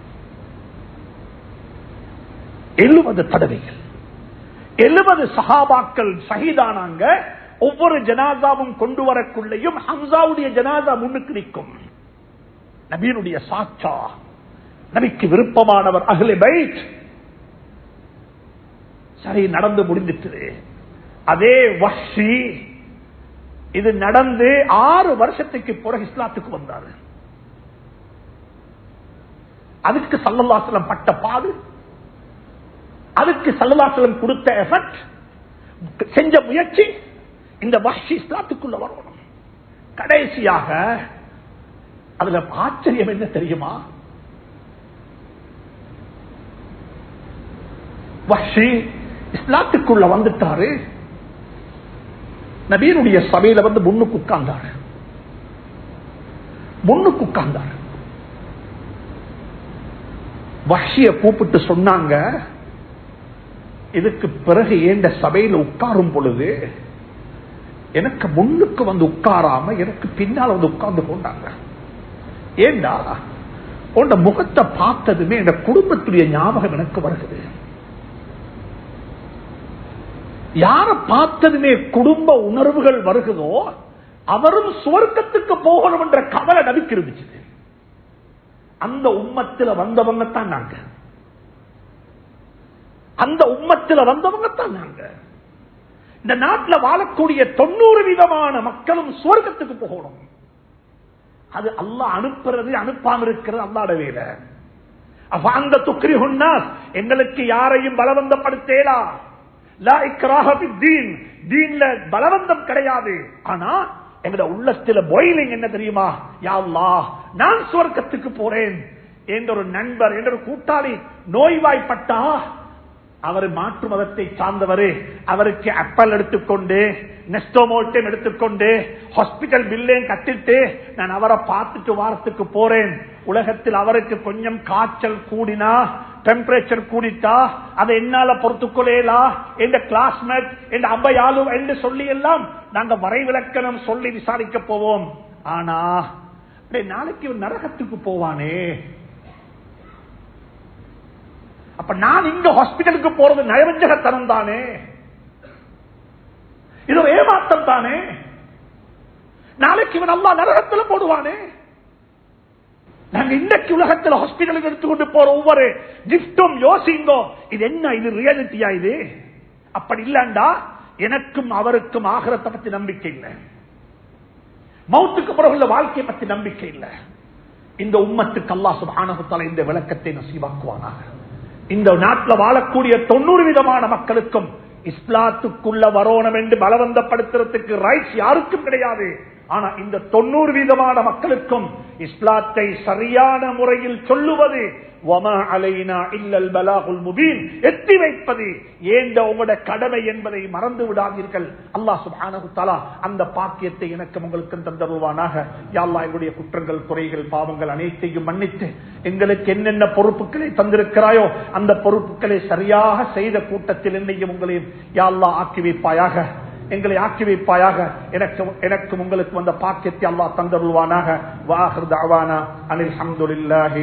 எழுபது தடவைகள் எழுபது சஹாபாக்கள் ஷஹீதானாங்க ஒவ்வொரு ஜனாசாவும் கொண்டு வரக்குள்ளேயும் ஹம்சாவுடைய ஜனாசா முன்னுக்கு நிற்கும் நபீனுடைய சாட்சா நபிக்கு விருப்பமானவர் அகலே பைட் சரி நடந்து முடிந்துட்டு அதே வஷி இது நடந்து ஆறு வருஷத்துக்கு பிறகு இஸ்லாத்துக்கு வந்தாரு அதுக்கு சல்லல்லாசலம் பட்ட பாடு அதுக்கு சல்லல்லாசலம் கொடுத்த எஃபர்ட் செஞ்ச முயற்சி இந்த வஷி இஸ்லாத்துக்குள்ள வரணும் கடைசியாக அதுல ஆச்சரியம் என்ன தெரியுமா வஷி இஸ்லாத்துக்குள்ள வந்துட்டாரு நபீனுடைய சபையில வந்து முன்னுக்கு உட்கார்ந்தாரு முன்னுக்கு உட்கார்ந்தாரு வஷிய கூப்பிட்டு சொன்னாங்க இதுக்கு பிறகு ஏண்ட சபையில உட்காரும் பொழுது எனக்கு முன்னுக்கு வந்து உட்காராம எனக்கு பின்னால் வந்து உட்கார்ந்து கொண்டாங்க ஏண்டா உண்ட முகத்தை பார்த்ததுமே என் குடும்பத்துடைய ஞாபகம் எனக்கு வருகிறது யார பார்த்ததுமே குடும்ப உணர்வுகள் வருகிறதோ அவரும் சுவர்க்கத்துக்கு போகணும் என்ற கவலை நபிக்கு இருந்துச்சு அந்த உம்மத்தில வந்தவங்க தான் நாங்க அந்த உம்மத்தில வந்தவங்க தான் நாங்க இந்த நாட்டில் வாழக்கூடிய தொண்ணூறு விதமான மக்களும் சுவர்க்கத்துக்கு போகணும் அது அல்லாஹ் அனுப்புறது அனுப்பாம இருக்கிறது அல்லாட வேலை அப்ப அந்த துக்ரி எங்களுக்கு யாரையும் பலவந்தப்படுத்தேலா பலவந்தம் கிடையாது ஆனா எங்கட உள்ளத்துல பாயிலிங் என்ன தெரியுமா யாழ்லா நான் சுவர்க்கத்துக்கு போறேன் என்ற ஒரு நண்பர் என்ற ஒரு கூட்டாளி நோய்வாய்ப்பட்டா அவர் மாற்று மதத்தை சார்ந்தவர் அவருக்கு அப்பல் எடுத்துக்கொண்டு நெஸ்டோமோட்டம் எடுத்துக்கொண்டு ஹாஸ்பிட்டல் பில்லையும் கட்டிட்டு நான் அவரை பார்த்துட்டு வாரத்துக்கு போறேன் உலகத்தில் அவருக்கு கொஞ்சம் காய்ச்சல் கூடினா டெம்பரேச்சர் கூடிட்டா அதை என்னால பொறுத்துக்கொள்ளேலா எந்த கிளாஸ்மேட் எந்த அம்பையாலும் என்று சொல்லி எல்லாம் நாங்க வரைவிலக்கணம் சொல்லி விசாரிக்க போவோம் ஆனா டேய், நாளைக்கு இவன் நரகத்துக்கு போவானே அப்ப நான் இங்க ஹாஸ்பிட்டலுக்கு போறது நயவஞ்சகத்தனம் தானே இது ஒரு ஏமாற்றம் தானே நாளைக்கு இவன் அல்லா நரகத்துல போடுவானே நாங்க இன்னைக்கு உலகத்தில் ஹாஸ்பிட்டலுக்கு எடுத்துக்கொண்டு போற ஒவ்வொரு கிப்டும் யோசிங்கோ இது என்ன இது ரியாலிட்டியா இது அப்படி இல்லண்டா எனக்கும் அவருக்கும் ஆகரத்தை பத்தி நம்பிக்கை இல்லை மௌத்துக்கு பிறகுள்ள வாழ்க்கையை பத்தி நம்பிக்கை இல்லை இந்த உம்மத்துக்கு அல்லா சுபானகுத்தால இந்த விளக்கத்தை நசீவாக்குவானாக இந்த நாட்டில் வாழக்கூடிய தொண்ணூறு விதமான மக்களுக்கும் இஸ்லாத்துக்குள்ள வரோணம் என்று பலவந்தப்படுத்துறதுக்கு ரைட்ஸ் யாருக்கும் கிடையாது ஆனா இந்த தொண்ணூறு வீதமான மக்களுக்கும் இஸ்லாத்தை சரியான முறையில் சொல்லுவது வமா அலைனா இல்லல் பலாகுல் முபீன் எத்தி வைப்பது ஏந்த உங்களோட கடமை என்பதை மறந்து விடாதீர்கள் அல்லாஹ் சுப்ஹானஹு தஆலா அந்த பாக்கியத்தை எனக்கு உங்களுக்கு தந்தருவானாக யா அல்லாஹ் எங்களுடைய குற்றங்கள் குறைகள் பாவங்கள் அனைத்தையும் மன்னித்து எங்களுக்கு என்னென்ன பொறுப்புகளை தந்திருக்கிறாயோ அந்த பொறுப்புகளை சரியாக செய்த கூட்டத்தில் என்னையும் உங்களையும் யா அல்லாஹ் ஆக்கி வைப்பாயாக எங்களை ஆக்கி வைப்பாயாக எனக்கு எனக்கும் உங்களுக்கு வந்த பாக்கியத்தை அல்லாஹ் தந்தருவானாக வாஹர் தாவானா அனில் அஹமதுல்லாஹி